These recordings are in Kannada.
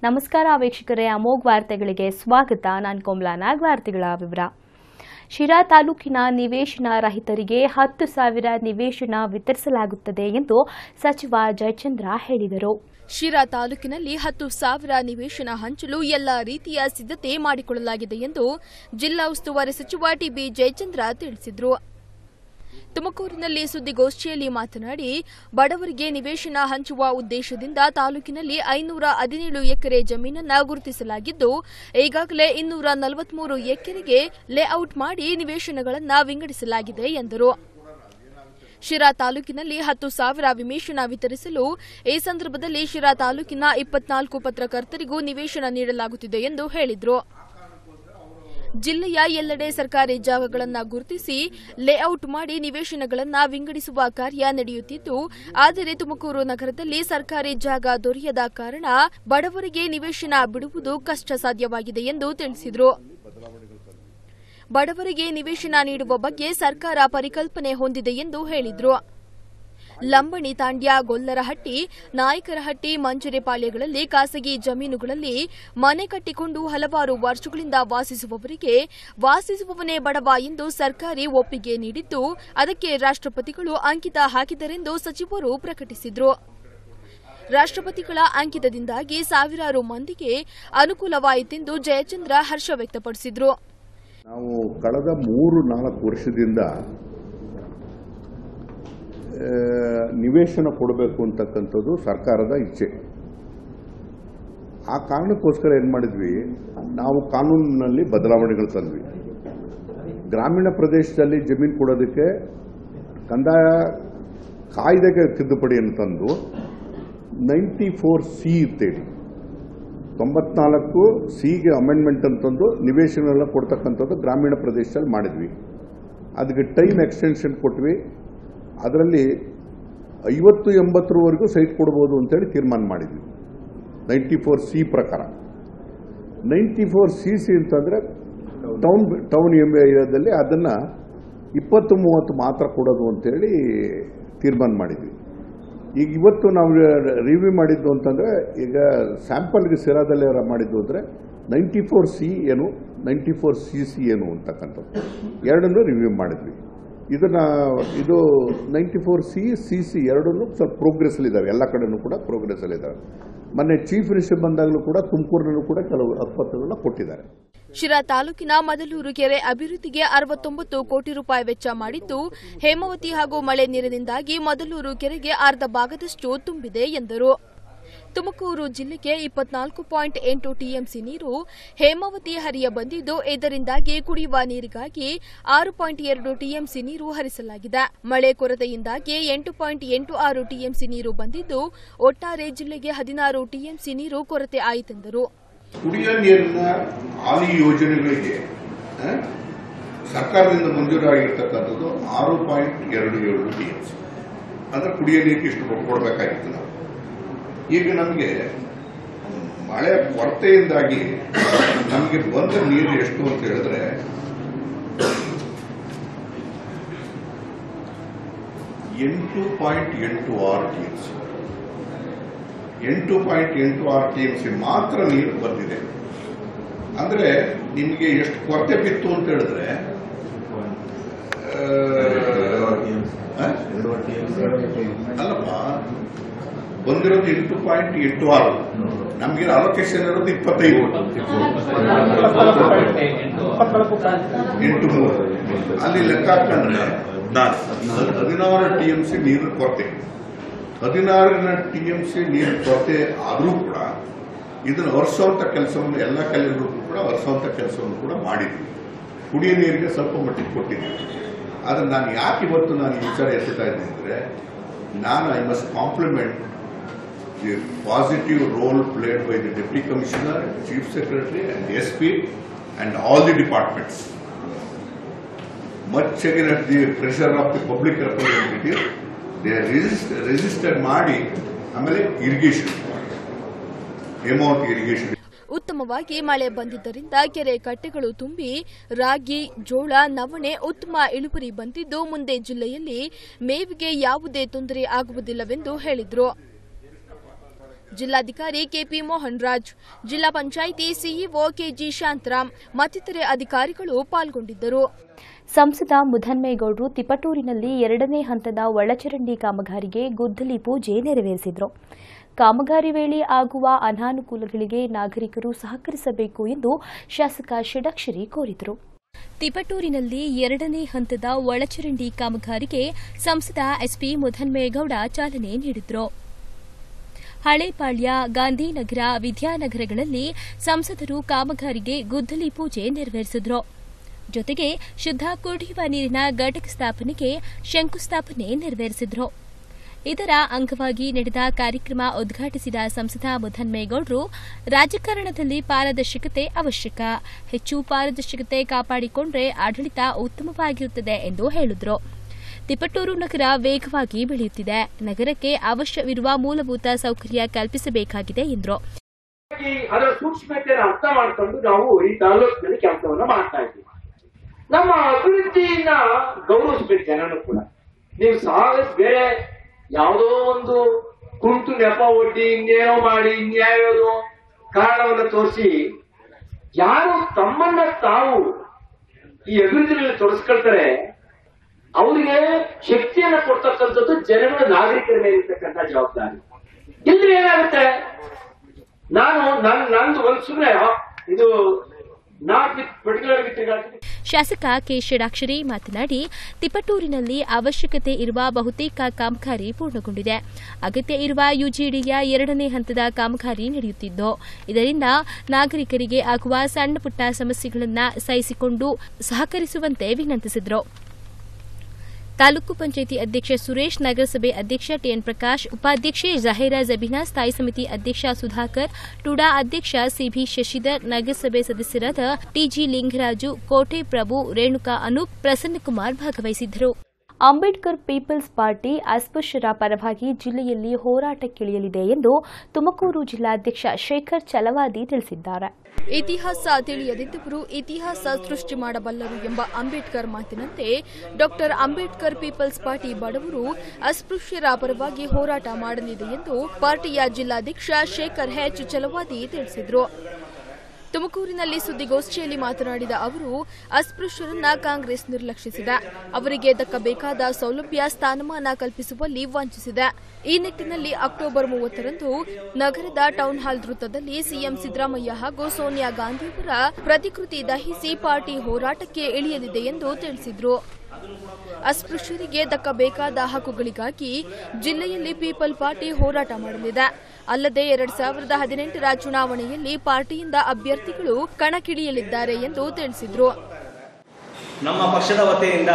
ನಮಸ್ಕಾರ ವೀಕ್ಷಕರೇ ಅಮೋಘ್ ವಾರ್ತೆಗಳಿಗೆ ಸ್ವಾಗತ ನಾನು ಕೋಮ್ಲಾ ನಾಗ್ ವಾರ್ತೆಗಳ ವಿವರ ಶಿರಾ ತಾಲೂಕಿನ ನಿವೇಶನ ರಹಿತರಿಗೆ ಹತ್ತು ಸಾವಿರ ನಿವೇಶನ ವಿತರಿಸಲಾಗುತ್ತದೆ ಎಂದು ಸಚಿವ ಜಯಚಂದ್ರ ಹೇಳಿದರು ಶಿರಾ ತಾಲೂಕಿನಲ್ಲಿ ಹತ್ತು ಸಾವಿರ ನಿವೇಶನ ಹಂಚಲು ಎಲ್ಲಾ ರೀತಿಯ ಸಿದ್ಧತೆ ಮಾಡಿಕೊಳ್ಳಲಾಗಿದೆ ಎಂದು ಜಿಲ್ಲಾ ಉಸ್ತುವಾರಿ ಸಚಿವ ಟಿಬಿ ಜಯಚಂದ್ರ ತಿಳಿಸಿದರು ತುಮಕೂರಿನಲ್ಲಿ ಸುದ್ದಿಗೋಷ್ಠಿಯಲ್ಲಿ ಮಾತನಾಡಿ ಬಡವರಿಗೆ ನಿವೇಶನ ಹಂಚುವ ಉದ್ದೇಶದಿಂದ ತಾಲೂಕಿನಲ್ಲಿ ಐನೂರ ಹದಿನೇಳು ಎಕರೆ ಜಮೀನನ್ನ ಗುರುತಿಸಲಾಗಿದ್ದು ಈಗಾಗಲೇ ಇನ್ನೂರ ನಲವತ್ಮೂರು ಎಕರೆಗೆ ಲೇಔಟ್ ಮಾಡಿ ನಿವೇಶನಗಳನ್ನು ವಿಂಗಡಿಸಲಾಗಿದೆ ಎಂದರು ಶಿರಾ ತಾಲೂಕಿನಲ್ಲಿ ಹತ್ತು ಸಾವಿರ ವಿಮೇಶನ ವಿತರಿಸಲು ಈ ಸಂದರ್ಭದಲ್ಲಿ ಶಿರಾ ತಾಲೂಕಿನ ಇಪ್ಪತ್ನಾಲ್ಕು ಪತ್ರಕರ್ತರಿಗೂ ನಿವೇಶನ ನೀಡಲಾಗುತ್ತಿದೆ ಎಂದು ಹೇಳಿದರು ಜಿಲ್ಲೆಯ ಎಲ್ಲೆಡೆ ಸರ್ಕಾರಿ ಜಾಗಗಳನ್ನು ಗುರುತಿಸಿ ಲೇಔಟ್ ಮಾಡಿ ನಿವೇಶನಗಳನ್ನು ವಿಂಗಡಿಸುವ ಕಾರ್ಯ ನಡೆಯುತ್ತಿದ್ದು ಆದರೆ ತುಮಕೂರು ನಗರದಲ್ಲಿ ಸರ್ಕಾರಿ ಜಾಗ ದೊರೆಯದ ಕಾರಣ ಬಡವರಿಗೆ ನಿವೇಶನ ಬಿಡುವುದು ಕಷ್ಟ ಸಾಧ್ಯವಾಗಿದೆ ಎಂದು ತಿಳಿಸಿದರು ಬಡವರಿಗೆ ನಿವೇಶನ ನೀಡುವ ಬಗ್ಗೆ ಸರ್ಕಾರ ಪರಿಕಲ್ಪನೆ ಹೊಂದಿದೆ ಎಂದು ಹೇಳಿದರು ಲಂಬಣಿ ತಾಂಡ್ಯ ಗೊಲ್ಲರಹಟ್ಟಿ ನಾಯಕರಹಟ್ಟಿ ಮಂಜರೆಪಾಳ್ಯಗಳಲ್ಲಿ ಖಾಸಗಿ ಜಮೀನುಗಳಲ್ಲಿ ಮನೆ ಕಟ್ಟಿಕೊಂಡು ಹಲವಾರು ವರ್ಷಗಳಿಂದ ವಾಸಿಸುವವರಿಗೆ ವಾಸಿಸುವವನೇ ಬಡವ ಎಂದು ಸರ್ಕಾರಿ ಒಪ್ಪಿಗೆ ನೀಡಿದ್ದು ಅದಕ್ಕೆ ರಾಷ್ಟ್ರಪತಿಗಳು ಅಂಕಿತ ಹಾಕಿದರೆಂದು ಸಚಿವರು ಪ್ರಕಟಿಸಿದರು ರಾಷ್ಟ್ರಪತಿಗಳ ಅಂಕಿತದಿಂದಾಗಿ ಸಾವಿರಾರು ಮಂದಿಗೆ ಅನುಕೂಲವಾಯಿತೆಂದು ಜಯಚಂದ್ರ ಹರ್ಷ ವ್ಯಕ್ತಪಡಿಸಿದರು ನಾವು ಕಳೆದ ಮೂರು ನಾಲ್ಕು ವರ್ಷದಿಂದ ಆ, ನಿವೇಶನ ಕೊಡಬೇಕು ಅಂತಕ್ಕಂಥದ್ದು ಸರ್ಕಾರದ ಇಚ್ಛೆ ಆ ಕಾರಣಕ್ಕೋಸ್ಕರ ಏನು ಮಾಡಿದ್ವಿ ನಾವು ಕಾನೂನಿನಲ್ಲಿ ಬದಲಾವಣೆಗಳು ತಂದ್ವಿ ಗ್ರಾಮೀಣ ಪ್ರದೇಶದಲ್ಲಿ ಜಮೀನು ಕೊಡೋದಕ್ಕೆ ಕಂದಾಯ ಕಾಯ್ದೆಗೆ ತಿದ್ದುಪಡಿಯನ್ನು ತಂದು ನೈಂಟಿ ಫೋರ್ ಸಿ ಅಂತೇಳಿ ತೊಂಬತ್ನಾಲ್ಕು ಸಿಗೆ ಅಮೆಂಡ್ಮೆಂಟ್ ಅಂತಂದು ನಿವೇಶನ ಎಲ್ಲ ಕೊಡ್ತಕ್ಕಂಥದ್ದು ಗ್ರಾಮೀಣ ಪ್ರದೇಶದಲ್ಲಿ ಮಾಡಿದ್ವಿ ಅದಕ್ಕೆ ಟೈಮ್ ಎಕ್ಸ್ಟೆನ್ಷನ್ ಕೊಟ್ವಿ ಅದರಲ್ಲಿ ಐವತ್ತು ಎಂಬತ್ತರವರೆಗೂ ಸೈಟ್ ಕೊಡ್ಬೋದು ಅಂತೇಳಿ ತೀರ್ಮಾನ ಮಾಡಿದ್ವಿ ನೈಂಟಿ ಫೋರ್ ಸಿ ಪ್ರಕಾರ ನೈಂಟಿ ಫೋರ್ ಸಿ ಸಿ ಅಂತಂದರೆ ಟೌನ್ ಟೌನ್ ಏರಿಯಾದಲ್ಲಿ ಅದನ್ನು ಇಪ್ಪತ್ತು ಮೂವತ್ತು ಮಾತ್ರ ಕೊಡೋದು ಅಂತೇಳಿ ತೀರ್ಮಾನ ಮಾಡಿದ್ವಿ ಈಗ ಇವತ್ತು ನಾವು ರಿವ್ಯೂ ಮಾಡಿದ್ದು ಅಂತಂದರೆ ಈಗ ಸ್ಯಾಂಪಲ್ಗೆ ಸಿರಾದಲ್ಲಿ ಮಾಡಿದ್ದು ಅಂದರೆ ನೈಂಟಿ ಫೋರ್ ಸಿ ಏನು ನೈಂಟಿ ಫೋರ್ ಸಿ ಸಿ ಏನು ಅಂತಕ್ಕಂಥದ್ದು ಎರಡನ್ನೂ ರಿವ್ಯೂ ಮಾಡಿದ್ವಿ ಇದನ್ನ ಇದು ninety four C C C ಎರಡನ್ನೂ ಸ್ವಲ್ಪ ಪ್ರೋಗ್ರೆಸ್ಸಲ್ಲಿದ್ದಾವೆ ಎಲ್ಲ ಕಡೆನೂ ಕೂಡ ಪ್ರೋಗ್ರೆಸ್ಸಲ್ಲಿದ್ದಾವೆ ಮೊನ್ನೆ ಚೀಫ್ ಮಿನಿಸ್ಟರ್ ಬಂದಾಗಲೂ ಕೂಡ ತುಮಕೂರಿನಲ್ಲೂ ಕೂಡ ಕೆಲವು ಅಸ್ಪತ್ರೆಗಳನ್ನ ಕೊಟ್ಟಿದ್ದಾರೆ ಶಿರಾ ತಾಲೂಕಿನ ಮದಲೂರು ಕೆರೆ ಅಭಿವೃದ್ಧಿಗೆ ಅರವತ್ತೊಂಬತ್ತು ಕೋಟಿ ರೂಪಾಯಿ ವೆಚ್ಚ ಮಾಡಿದ್ದು ಹೇಮಾವತಿ ಹಾಗೂ ಮಳೆ ನೀರಿನಿಂದಾಗಿ ಮದಲೂರು ಕೆರೆಗೆ ಅರ್ಧ ಭಾಗದಷ್ಟು ತುಂಬಿದೆ ಎಂದರು ತುಮಕೂರು ಜಿಲ್ಲೆಗೆ ಇಪ್ಪತ್ನಾಲ್ಕು ಪಾಯಿಂಟ್ ಎಂಟು ಟಿಎಂಸಿ ನೀರು ಹೇಮಾವತಿ ಹರಿಯ ಬಂದಿದ್ದು ಇದರಿಂದಾಗಿ ಕುಡಿಯುವ ನೀರಿಗಾಗಿ ಆರು ಪಾಯಿಂಟ್ ಎರಡು ಟಿಎಂಸಿ ನೀರು ಹರಿಸಲಾಗಿದೆ ಮಳೆ ಕೊರತೆಯಿಂದಾಗಿ ಎಂಟು ಪಾಯಿಂಟ್ ಎಂಟು ಆರು ಟಿಎಂಸಿ ನೀರು ಬಂದಿದ್ದು ಒಟ್ಟಾರೆ ಜಿಲ್ಲೆಗೆ ಹದಿನಾರು ಟಿಎಂಸಿ ನೀರು ಕೊರತೆ ಆಯಿತೆಂದರು ಕುಡಿಯೋ ನೀರಿನ ಹಾಲಿ ಯೋಜನೆಗಳಿಗೆ ಆ, ಸರ್ಕಾರದಿಂದ ಮಂಜೂರಾಗಿರ್ತಕ್ಕಂಥದ್ದು ಆರು ಪಾಯಿಂಟ್ ಎರಡು ಏಳು ಟಿ ಎಂ ಸಿ ಅಂದ್ರೆ ಕುಡಿಯೋ ನೀರಿಗೆ ಇಷ್ಟು ಕೊಡ್- ಕೊಡಬೇಕಾಗಿತ್ತು ನಾವು ಈಗ ನಮಗೆ ಮಳೆ ಕೊರತೆಯಿಂದಾಗಿ ನಮಗೆ ಬಂದ ನೀರು ಎಷ್ಟು ಅಂತ ಹೇಳಿದ್ರೆ ಎಂಟು ಪಾಯಿಂಟ್ ಎಂಟು ಆರು ಟಿ ಎಂ ಸಿ ಎಂಟು ಪಾಯಿಂಟ್ ಎಂಟು ಆರು ಟಿ ಎಂ ಸಿ ಮಾತ್ರ ನೀರು ಬಂದಿದೆ ಅಂದ್ರೆ ನಿಮಗೆ ಎಷ್ಟು ಕೊರತೆ ಬಿತ್ತು ಅಂತ ಹೇಳಿದ್ರೆ ಆ, ಆ? ಅಲ್ಲಪ್ಪ ಬಂದಿರೋದು ಎಂಟು ಪಾಯಿಂಟ್ ಎಂಟು ಆರು ನಮ್ಗೆ ಅಲೋಕೇಶನ್ ಇರೋದು ಇಪ್ಪತ್ತೈದು ಎಂಟು ಮೂರು ಅಲ್ಲಿ ಲೆಕ್ಕ ಹಾಕೊಂಡ್ರೆ ಹದಿನಾರು ಟಿ ಎಂ ಸಿ ನೀರು ಕೊರತೆ ಹದಿನಾರಿನ ಟಿ ಎಂ ಸಿ ನೀರು ಕೊರತೆ ಆದರೂ ಕೂಡ ಇದನ್ನು ಒರೆಸುವಂತ ಕೆಲಸವನ್ನು ಎಲ್ಲ ಕಲೆಗಳು ಕೂಡ ಒರೆಸುವಂತ ಕೆಲಸವನ್ನು ಕೂಡ ಮಾಡಿದ್ವಿ ಕುಡಿಯೋ ನೀರಿಗೆ ಸ್ವಲ್ಪ ಮಟ್ಟಿಗೆ ಕೊಟ್ಟಿದ್ದೀವಿ ಆದ್ರೆ ನಾನು ಯಾಕೆ ಇವತ್ತು ನಾನು ಈ ವಿಚಾರ ಎತ್ತುತ್ತಾ ಇದ್ದೀನಿ ಅಂದ್ರೆ ನಾನು I must compliment the positive role played by the deputy commissioner chief secretary and S P and all the departments much against the pressure of the public representative, they resist, resisted ಮಾಡಿ ಆಮೇಲೆ ಇರಿಗೇಷನ್ ಅಮೌಂಟ್ ಇರಿಗೇಷನ್ ಉತ್ತಮವಾಗಿ ಮಳೆ ಬಂದಿದ್ದರಿಂದ ಕೆರೆ ಕಟ್ಟೆಗಳು ತುಂಬಿ ರಾಗಿ ಜೋಳ ನವಣೆ ಉತ್ತಮ ಇಳುವರಿ ಬಂದಿದ್ದು ಮುಂದೆ ಜಿಲ್ಲೆಯಲ್ಲಿ ಮೇವಿಗೆ ಯಾವುದೇ ತೊಂದರೆ ಆಗುವುದಿಲ್ಲವೆಂದು ಹೇಳಿದರು ಜಿಲ್ಲಾಧಿಕಾರಿ KP Mohan Raj zilla panchayat CEO KG Shantaram ಮತ್ತಿತರೆ ಅಧಿಕಾರಿಗಳು ಪಾಲ್ಗೊಂಡಿದ್ದರು ಸಂಸದ ಮುಧನ್ಮೇಗೌಡರು ತಿಪಟೂರಿನಲ್ಲಿ ಎರಡನೇ ಹಂತದ ಒಳಚರಂಡಿ ಕಾಮಗಾರಿಗೆ ಗುದ್ದಲಿ ಪೂಜೆ ನೆರವೇರಿಸಿದರು ಕಾಮಗಾರಿ ವೇಳೆ ಆಗುವ ಅನಾನುಕೂಲಗಳಿಗೆ ನಾಗರಿಕರು ಸಹಕರಿಸಬೇಕು ಎಂದು ಶಾಸಕ ಷಡಕ್ಷರಿ ಕೋರಿದರು ತಿಪಟೂರಿನಲ್ಲಿ ಎರಡನೇ ಹಂತದ ಒಳಚರಂಡಿ ಕಾಮಗಾರಿಗೆ ಸಂಸದ ಎಸ್ಪಿ ಮುಧನ್ಮೇಗೌಡ ಚಾಲನೆ ನೀಡಿದರು ಹಳೇಪಾಳ್ಯ ಗಾಂಧಿನಗರ ವಿದ್ಯಾನಗರಗಳಲ್ಲಿ ಸಂಸದರು ಕಾಮಗಾರಿಗೆ ಗುದ್ದಲಿ ಪೂಜೆ ನೆರವೇರಿಸಿದರು ಜೊತೆಗೆ ಶುದ್ಧ ಕುಡಿಯುವ ನೀರಿನ ಘಟಕ ಸ್ಥಾಪನೆಗೆ ಶಂಕುಸ್ಥಾಪನೆ ನೆರವೇರಿಸಿದರು ಇದರ ಅಂಗವಾಗಿ ನಡೆದ ಕಾರ್ಯಕ್ರಮ ಉದ್ಘಾಟಿಸಿದ ಸಂಸದ ಮುಧನ್ಮೇಗೌಡರು ರಾಜಕಾರಣದಲ್ಲಿ ಪಾರದರ್ಶಕತೆ ಅವಶ್ಯಕ ಹೆಚ್ಚು ಪಾರದರ್ಶಕತೆ ಕಾಪಾಡಿಕೊಂಡ್ರೆ ಆಡಳಿತ ಉತ್ತಮವಾಗಿರುತ್ತದೆ ಎಂದು ಹೇಳಿದರು ತಿಪಟೂರು ನಗರ ವೇಗವಾಗಿ ಬೆಳೆಯುತ್ತಿದೆ ನಗರಕ್ಕೆ ಅವಶ್ಯವಿರುವ ಮೂಲಭೂತ ಸೌಕರ್ಯ ಕಲ್ಪಿಸಬೇಕಾಗಿದೆ ಎಂದರು ಹಾಗಾಗಿ ಅದರ ಸೂಕ್ಷ್ಮತೆಯನ್ನು ಅರ್ಥ ಮಾಡಿಕೊಂಡು ನಾವು ಈ ತಾಲೂಕಿನಲ್ಲಿ ಕೆಲಸವನ್ನ ಮಾಡ್ತಾ ಇದ್ದೀವಿ ನಮ್ಮ ಅಭಿವೃದ್ಧಿಯನ್ನ ಗೌರವಿಸ್ಬೇಕು ಜನನು ಕೂಡ ನೀವು ಸಾಲ ಬೇರೆ ಯಾವುದೋ ಒಂದು ಕುಂಟು ನೆಪ ಒಡ್ಡಿ ಇನ್ನೇನೋ ಮಾಡಿ ಇನ್ಯಾವ್ಯಾವುದೋ ಕಾರಣವನ್ನ ತೋರಿಸಿ ಯಾರು ತಮ್ಮನ್ನ ತಾವು ಈ ಅಭಿವೃದ್ಧಿಯಲ್ಲಿ ತೊಡಸ್ಕೊಳ್ತಾರೆ ಅವರಿಗೆ ಶಕ್ತಿಯನ್ನ ಕೊಡ್ತಕ್ಕಂಥದ್ದು ಜನಗಳ ನಾಗರಿಕರ ಮೇಲೆ ಇರ್ತಕ್ಕಂಥ ಜವಾಬ್ದಾರಿ ಇಲ್ಲಿ ಏನಾಗುತ್ತೆ ನಾನು ನನ್ ನಂದು ಒಂದ್ ಸುಮ್ಮನೆ ಇದು ನಾಟ್ ವಿತ್ ಪರ್ಟಿಕ್ಯುಲರ್ ವಿತ್ ಶಾಸಕ ಕೆ ಷಡಾಕ್ಷರಿ ಮಾತನಾಡಿ ತಿಪಟೂರಿನಲ್ಲಿ ಅವಶ್ಯಕತೆ ಇರುವ ಬಹುತೇಕ ಕಾಮಗಾರಿ ಪೂರ್ಣಗೊಂಡಿದೆ ಅಗತ್ಯ ಇರುವ ಯುಜಿಡಿಯ ಎರಡನೇ ಹಂತದ ಕಾಮಗಾರಿ ನಡೆಯುತ್ತಿದ್ದು ಇದರಿಂದ ನಾಗರಿಕರಿಗೆ ಆಗುವ ಸಣ್ಣ ಪುಟ್ಟ ಸಮಸ್ಯೆಗಳನ್ನು ಸಹಿಸಿಕೊಂಡು ಸಹಕರಿಸುವಂತೆ ವಿನಂತಿಸಿದರು ತಾಲೂಕು ಪಂಚಾಯಿತಿ ಅಧ್ಯಕ್ಷ ಸುರೇಶ್ ನಗರಸಭೆ ಅಧ್ಯಕ್ಷ ಟಿಎನ್ ಪ್ರಕಾಶ್ ಉಪಾಧ್ಯಕ್ಷೆ ಜಹೀರಾ ಜಬೀನಾ ಸ್ಥಾಯಿ ಸಮಿತಿ ಅಧ್ಯಕ್ಷ ಸುಧಾಕರ್ ಟುಡಾ ಅಧ್ಯಕ್ಷ ಸಿಬಿ ಶಶಿಧರ್ ನಗರಸಭೆ ಸದಸ್ಯರಾದ ಟಿಜಿ ಲಿಂಗರಾಜು ಕೋಟೆ ಪ್ರಭು ರೇಣುಕಾ ಅನೂಪ್ ಪ್ರಸನ್ನಕುಮಾರ್ ಭಾಗವಹಿಸಿದ್ದರು ಅಂಬೇಡ್ಕರ್ ಪೀಪಲ್ಸ್ ಪಾರ್ಟಿ ಅಸ್ಪೃಶ್ಯರ ಪರವಾಗಿ ಜಿಲ್ಲೆಯಲ್ಲಿ ಹೋರಾಟಕ್ಕಿಳಿಯಲಿದೆ ಎಂದು ತುಮಕೂರು ಜಿಲ್ಲಾಧ್ಯಕ್ಷ ಶೇಖರ್ ಚಲವಾದಿ ತಿಳಿಸಿದ್ದಾರೆ ಇತಿಹಾಸ ತಿಳಿಯದಿದ್ದವರು ಇತಿಹಾಸ ಸೃಷ್ಟಿ ಮಾಡಬಲ್ಲರು ಎಂಬ ಅಂಬೇಡ್ಕರ್ ಮಾತಿನಂತೆ ಡಾಕ್ಟರ್ ಅಂಬೇಡ್ಕರ್ ಪೀಪಲ್ಸ್ ಪಾರ್ಟಿ ಬಡವರು ಅಸ್ಪೃಶ್ಯರ ಪರವಾಗಿ ಹೋರಾಟ ಮಾಡಲಿದೆ ಎಂದು ಪಾರ್ಟಿಯ ಜಿಲ್ಲಾಧ್ಯಕ್ಷ ಶೇಖರ್ ಹೆಚ್ ಚಲವಾದಿ ತಿಳಿಸಿದರು ತುಮಕೂರಿನಲ್ಲಿ ಸುದ್ದಿಗೋಷ್ಠಿಯಲ್ಲಿ ಮಾತನಾಡಿದ ಅವರು ಅಸ್ಪೃಶ್ಯರನ್ನ ಕಾಂಗ್ರೆಸ್ ನಿರ್ಲಕ್ಷಿಸಿದೆ ಅವರಿಗೆ ದಕ್ಕಬೇಕಾದ ಸೌಲಭ್ಯ ಸ್ಥಾನಮಾನ ಕಲ್ಪಿಸುವಲ್ಲಿ ವಂಚಿಸಿದೆ ಈ ನಿಟ್ಟಿನಲ್ಲಿ ಅಕ್ಟೋಬರ್ ಮೂವತ್ತರಂದು ನಗರದ ಟೌನ್ ಹಾಲ್ ವೃತ್ತದಲ್ಲಿ ಸಿಎಂ ಸಿದ್ದರಾಮಯ್ಯ ಹಾಗೂ ಸೋನಿಯಾ ಗಾಂಧಿಯವರ ಪ್ರತಿಕೃತಿ ದಹಿಸಿ ಪಾರ್ಟಿ ಹೋರಾಟಕ್ಕೆ ಇಳಿಯಲಿದೆ ಎಂದು ತಿಳಿಸಿದರು ಅಸ್ಪೃಶ್ಯರಿಗೆ ದಕ್ಕಬೇಕಾದ ಹಕ್ಕುಗಳಿಗಾಗಿ ಜಿಲ್ಲೆಯಲ್ಲಿ ಪೀಪಲ್ ಪಾರ್ಟಿ ಹೋರಾಟ ಮಾಡಲಿದೆ ಅಲ್ಲದೆ ಎರಡ್ ಸಾವಿರದ ಹದಿನೆಂಟರ ಚುನಾವಣೆಯಲ್ಲಿ ಪಾರ್ಟಿಯಿಂದ ಅಭ್ಯರ್ಥಿಗಳು ಕಣಕ್ಕಿಳಿಯಲಿದ್ದಾರೆ ಎಂದು ತಿಳಿಸಿದರು ನಮ್ಮ ಪಕ್ಷದ ವತಿಯಿಂದ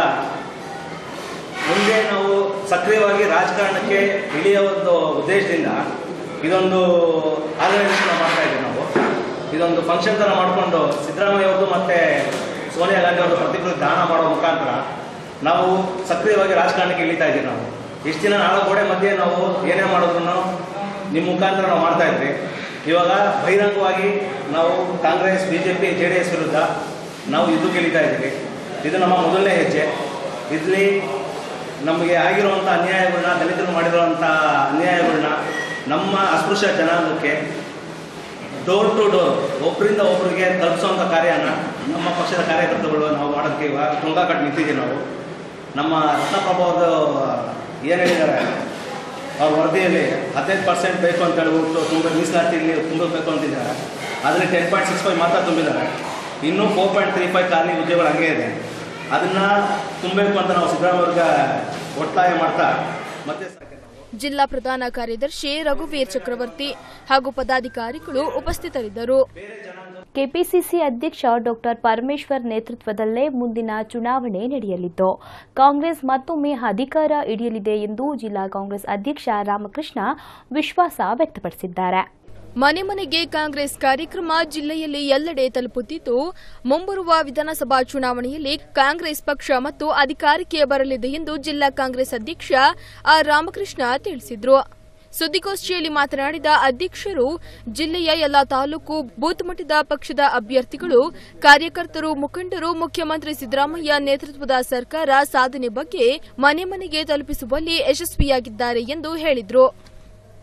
ಮುಂದೆ ನಾವು ಸಕ್ರಿಯವಾಗಿ ರಾಜಕಾರಣಕ್ಕೆ ಇಳಿಯೋ ಒಂದು ಉದ್ದೇಶದಿಂದ ಇದೊಂದು ಆರ್ಗನೈಸೇಷನ್ ಮಾಡ್ತಾ ಇದ್ದೀವಿ ನಾವು ಇದೊಂದು ಫಂಕ್ಷನ್ ಥರ ಮಾಡಿಕೊಂಡು ಸಿದ್ದರಾಮಯ್ಯ ಅವ್ರದ್ದು ಮತ್ತು ಸೋನಿಯಾ ಗಾಂಧಿ ಅವ್ರದ್ದು ಪ್ರತಿಕೃತಿ ದಾನ ಮಾಡೋ ಮುಖಾಂತರ ನಾವು ಸಕ್ರಿಯವಾಗಿ ರಾಜಕಾರಣಕ್ಕೆ ಇಳಿತಾ ಇದ್ದೀವಿ ನಾವು ಇಷ್ಟು ದಿನ ನಾಲ್ಕು ಗೋಡೆ ಮಧ್ಯೆ ನಾವು ಏನೇ ಮಾಡಿದ್ರು ನಿಮ್ಮ ಮುಖಾಂತರ ನಾವು ಮಾಡ್ತಾ ಇದ್ವಿ ಇವಾಗ ಬಹಿರಂಗವಾಗಿ ನಾವು Congress B J P J D S ವಿರುದ್ಧ ನಾವು ಯುದ್ಧಕ್ಕೆ ಇಳಿತಾ ಇದ್ದೀವಿ ಇದು ನಮ್ಮ ಮೊದಲನೇ ಹೆಜ್ಜೆ ಇಲ್ಲಿ ನಮಗೆ ಆಗಿರುವಂಥ ಅನ್ಯಾಯಗಳನ್ನ ದಲಿತರು ಮಾಡಿರುವಂಥ ಅನ್ಯಾಯಗಳನ್ನ ನಮ್ಮ ಅಸ್ಪೃಶ್ಯ ಜನಾಂಗಕ್ಕೆ ಡೋರ್ ಟು ಡೋರ್ ಒಬ್ಬರಿಂದ ಒಬ್ಬರಿಗೆ ತಲುಪಿಸುವಂಥ ಕಾರ್ಯನ ನಮ್ಮ ಪಕ್ಷದ ಕಾರ್ಯಕರ್ತರುಗಳು ನಾವು ಮಾಡೋದಕ್ಕೆ ಇವಾಗ ತುಂಗ ಕಟ್ಟು ನಿಂತಿದ್ದೀವಿ ನಾವು ನಮ್ಮ ರತ್ನಪ್ರಭಾವದ ಏನು ಹೇಳಿದ್ದಾರೆ ಅವ್ರ ವರದಿಯಲ್ಲಿ ಹದಿನೈದು ಪರ್ಸೆಂಟ್ ಬೇಕು ಅಂತ ಹೇಳ್ಬಿಟ್ಟು ತುಂಬ ಮೀಸಲಾತಿಯಲ್ಲಿ ತುಂಬಬೇಕು ಅಂತಿದ್ದಾರೆ ಅದರಲ್ಲಿ ಟೆನ್ ಪಾಯಿಂಟ್ ಸಿಕ್ಸ್ ಫೈವ್ ಮಾತ್ರ ತುಂಬಿದ್ದಾರೆ ಇನ್ನೂ ಫೋರ್ ಪಾಯಿಂಟ್ ತ್ರೀ ಫೈವ್ ಖಾಲಿ ಹುದ್ದೆಗಳು ಹಂಗೆ ಇದೆ ಅದನ್ನು ತುಂಬಬೇಕು ಅಂತ ನಾವು ಸಿದ್ದರಾಮಯ್ಯವ್ರಿಗೆ ಒತ್ತಾಯ ಮಾಡ್ತಾ ಮತ್ತೆ ಜಿಲ್ಲಾ ಪ್ರಧಾನ ಕಾರ್ಯದರ್ಶಿ ರಘುವೀರ್ ಚಕ್ರವರ್ತಿ ಹಾಗೂ ಪದಾಧಿಕಾರಿಗಳು ಉಪಸ್ಥಿತರಿದ್ದರು ಕೆಪಿಸಿಸಿ ಅಧ್ಯಕ್ಷ ಡಾಕ್ಟರ್ ಪರಮೇಶ್ವರ್ ನೇತೃತ್ವದಲ್ಲೇ ಮುಂದಿನ ಚುನಾವಣೆ ನಡೆಯಲಿದ್ದು ಕಾಂಗ್ರೆಸ್ ಮತ್ತೊಮ್ಮೆ ಅಧಿಕಾರ ಹಿಡಿಯಲಿದೆ ಎಂದು ಜಿಲ್ಲಾ ಕಾಂಗ್ರೆಸ್ ಅಧ್ಯಕ್ಷ ರಾಮಕೃಷ್ಣ ವಿಶ್ವಾಸ ವ್ಯಕ್ತಪಡಿಸಿದ್ದಾರೆ ಮನೆ ಮನೆಗೆ ಕಾಂಗ್ರೆಸ್ ಕಾರ್ಯಕ್ರಮ ಜಿಲ್ಲೆಯಲ್ಲಿ ಎಲ್ಲೆಡೆ ತಲುಪುತ್ತಿದ್ದು ಮುಂಬರುವ ವಿಧಾನಸಭಾ ಚುನಾವಣೆಯಲ್ಲಿ ಕಾಂಗ್ರೆಸ್ ಪಕ್ಷ ಮತ್ತು ಅಧಿಕಾರಕ್ಕೆ ಬರಲಿದೆ ಎಂದು ಜಿಲ್ಲಾ ಕಾಂಗ್ರೆಸ್ ಅಧ್ಯಕ್ಷ ಆರ್ ರಾಮಕೃಷ್ಣ ತಿಳಿಸಿದರು ಸುದ್ದಿಗೋಷ್ಠಿಯಲ್ಲಿ ಮಾತನಾಡಿದ ಅಧ್ಯಕ್ಷರು ಜಿಲ್ಲೆಯ ಎಲ್ಲಾ ತಾಲೂಕು ಬೂತ್ ಮಟ್ಟದ ಪಕ್ಷದ ಅಭ್ಯರ್ಥಿಗಳು ಕಾರ್ಯಕರ್ತರು ಮುಖಂಡರು ಮುಖ್ಯಮಂತ್ರಿ ಸಿದ್ದರಾಮಯ್ಯ ನೇತೃತ್ವದ ಸರ್ಕಾರ ಸಾಧನೆ ಬಗ್ಗೆ ಮನೆ ಮನೆಗೆ ತಲುಪಿಸುವಲ್ಲಿ ಯಶಸ್ವಿಯಾಗಿದ್ದಾರೆ ಎಂದು ಹೇಳಿದರು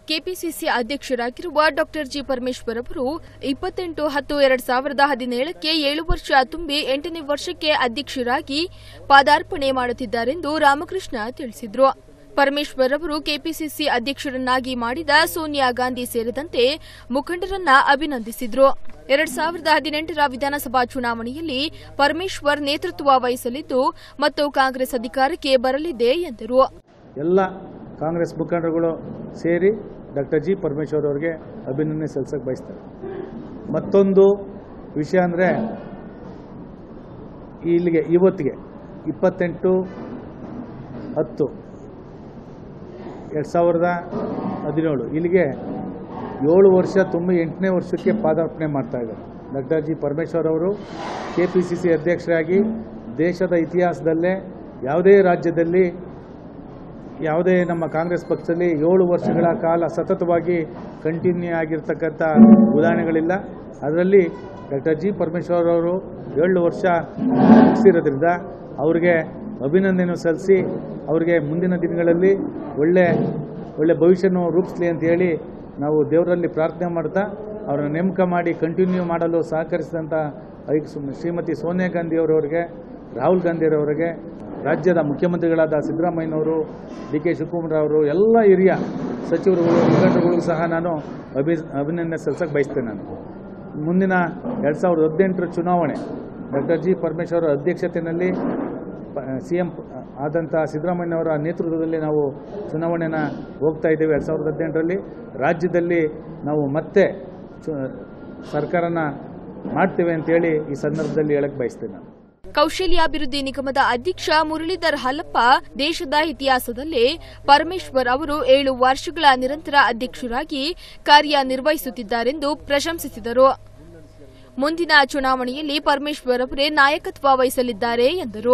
ಕೆಪಿಸಿಸಿ ಅಧ್ಯಕ್ಷರಾಗಿರುವ ಡಾಕ್ಟರ್ ಜಿ ಪರಮೇಶ್ವರ್ ಅವರು ಇಪ್ಪತ್ತೆಂಟು ಹತ್ತು ಎರಡ್ ಸಾವಿರದ ಹದಿನೇಳಕ್ಕೆ ಏಳು ವರ್ಷ ತುಂಬಿ ಎಂಟನೇ ವರ್ಷಕ್ಕೆ ಅಧ್ಯಕ್ಷರಾಗಿ ಪಾದಾರ್ಪಣೆ ಮಾಡುತ್ತಿದ್ದಾರೆಂದು ರಾಮಕೃಷ್ಣ ತಿಳಿಸಿದರು ಪರಮೇಶ್ವರ್ ಅವರು ಕೆಪಿಸಿಸಿ ಅಧ್ಯಕ್ಷರನ್ನಾಗಿ ಮಾಡಿದ ಸೋನಿಯಾ ಗಾಂಧಿ ಸೇರಿದಂತೆ ಮುಖಂಡರನ್ನ ಅಭಿನಂದಿಸಿದ್ರು ಎರಡ್ ಸಾವಿರದ ಹದಿನೆಂಟರ ವಿಧಾನಸಭಾ ಚುನಾವಣೆಯಲ್ಲಿ ಪರಮೇಶ್ವರ್ ನೇತೃತ್ವ ವಹಿಸಲಿದ್ದು ಮತ್ತು ಕಾಂಗ್ರೆಸ್ ಅಧಿಕಾರಕ್ಕೆ ಬರಲಿದೆ ಎಂದರು ಎಲ್ಲ ಕಾಂಗ್ರೆಸ್ ಮುಖಂಡರುಗಳು ಸೇರಿ ಡಾಕ್ಟರ್ ಜಿ ಪರಮೇಶ್ವರ್ ಅವರಿಗೆ ಅಭಿನಂದನೆ ಸಲ್ಲಿಸಕ್ಕೆ ಬಯಸ್ತಾರೆ ಮತ್ತೊಂದು ವಿಷಯ ಅಂದರೆ ಇಲ್ಲಿಗೆ ಇವತ್ತಿಗೆ ಇಪ್ಪತ್ತೆಂಟು ಹತ್ತು ಎರಡು ಸಾವಿರದ ಹದಿನೇಳು ಇಲ್ಲಿಗೆ ಏಳು ವರ್ಷ ತುಂಬ ಎಂಟನೇ ವರ್ಷಕ್ಕೆ ಪಾದಾರ್ಪಣೆ ಮಾಡ್ತಾ ಇದ್ದಾರೆ ಡಾಕ್ಟರ್ ಜಿ ಪರಮೇಶ್ವರ್ ಅವರು ಕೆ ಪಿ ಸಿ ಸಿ ಅಧ್ಯಕ್ಷರಾಗಿ ದೇಶದ ಇತಿಹಾಸದಲ್ಲೇ ಯಾವುದೇ ರಾಜ್ಯದಲ್ಲಿ ಯಾವುದೇ ನಮ್ಮ ಕಾಂಗ್ರೆಸ್ ಪಕ್ಷದಲ್ಲಿ ಏಳು ವರ್ಷಗಳ ಕಾಲ ಸತತವಾಗಿ ಕಂಟಿನ್ಯೂ ಆಗಿರ್ತಕ್ಕಂಥ ಉದಾಹರಣೆಗಳಿಲ್ಲ ಅದರಲ್ಲಿ ಡಾಕ್ಟರ್ ಜಿ ಪರಮೇಶ್ವರ್ ಅವರು ಏಳು ವರ್ಷ ಮುಗಿಸಿರೋದ್ರಿಂದ ಅವರಿಗೆ ಅಭಿನಂದನೆ ಸಲ್ಲಿಸಿ ಅವರಿಗೆ ಮುಂದಿನ ದಿನಗಳಲ್ಲಿ ಒಳ್ಳೆ ಒಳ್ಳೆ ಭವಿಷ್ಯನ ರೂಪಿಸಲಿ ಅಂತ ಹೇಳಿ ನಾವು ದೇವರಲ್ಲಿ ಪ್ರಾರ್ಥನೆ ಮಾಡ್ತಾ ಅವರನ್ನು ನೇಮಕ ಮಾಡಿ ಕಂಟಿನ್ಯೂ ಮಾಡಲು ಸಹಕರಿಸಿದಂಥ ಐ- ಶ್ರೀಮತಿ ಸೋನಿಯಾ ಗಾಂಧಿ ಅವರವರಿಗೆ ರಾಹುಲ್ ಗಾಂಧಿಯವರಿಗೆ ರಾಜ್ಯದ ಮುಖ್ಯಮಂತ್ರಿಗಳಾದ ಸಿದ್ದರಾಮಯ್ಯನವರು ಡಿ ಕೆ ಶಿವಕುಮಾರ್ ಅವರು ಎಲ್ಲ ಹಿರಿಯ ಸಚಿವರುಗಳು ಮುಖಂಡರುಗಳಿಗೂ ಸಹ ನಾನು ಅಭಿ ಅಭಿನಂದನೆ ಸಲ್ಲಿಸಕ್ಕೆ ಬಯಸ್ತೇನೆ ನಾನು ಮುಂದಿನ ಎರಡು ಸಾವಿರದ ಹದಿನೆಂಟರ ಚುನಾವಣೆ ಡಾಕ್ಟರ್ ಜಿ ಪರಮೇಶ್ವರ್ ಅಧ್ಯಕ್ಷತೆಯಲ್ಲಿ ಸಿ ಎಂ ಆದಂಥ ಸಿದ್ದರಾಮಯ್ಯನವರ ನೇತೃತ್ವದಲ್ಲಿ ನಾವು ಚುನಾವಣೆನ ಹೋಗ್ತಾ ಇದ್ದೇವೆ ಎರಡು ಸಾವಿರದ ಹದಿನೆಂಟರಲ್ಲಿ ರಾಜ್ಯದಲ್ಲಿ ನಾವು ಮತ್ತೆ ಚು ಸರ್ಕಾರನ ಮಾಡ್ತೇವೆ ಅಂತೇಳಿ ಈ ಸಂದರ್ಭದಲ್ಲಿ ಹೇಳಕ್ಕೆ ಬಯಸ್ತೇನೆ ನಾನು ಕೌಶಲ್ಯಾಭಿವೃದ್ಧಿ ನಿಗಮದ ಅಧ್ಯಕ್ಷ ಮುರಳೀಧರ್ ಹಲ್ಲಪ್ಪ ದೇಶದ ಇತಿಹಾಸದಲ್ಲೇ ಪರಮೇಶ್ವರ್ ಅವರು ಏಳು ವರ್ಷಗಳ ನಿರಂತರ ಅಧ್ಯಕ್ಷರಾಗಿ ಕಾರ್ಯನಿರ್ವಹಿಸುತ್ತಿದ್ದಾರೆಂದು ಪ್ರಶಂಸಿಸಿದರು ಮುಂದಿನ ಚುನಾವಣೆಯಲ್ಲಿ ಪರಮೇಶ್ವರ್ ಅವರೇ ನಾಯಕತ್ವ ವಹಿಸಲಿದ್ದಾರೆ ಎಂದರು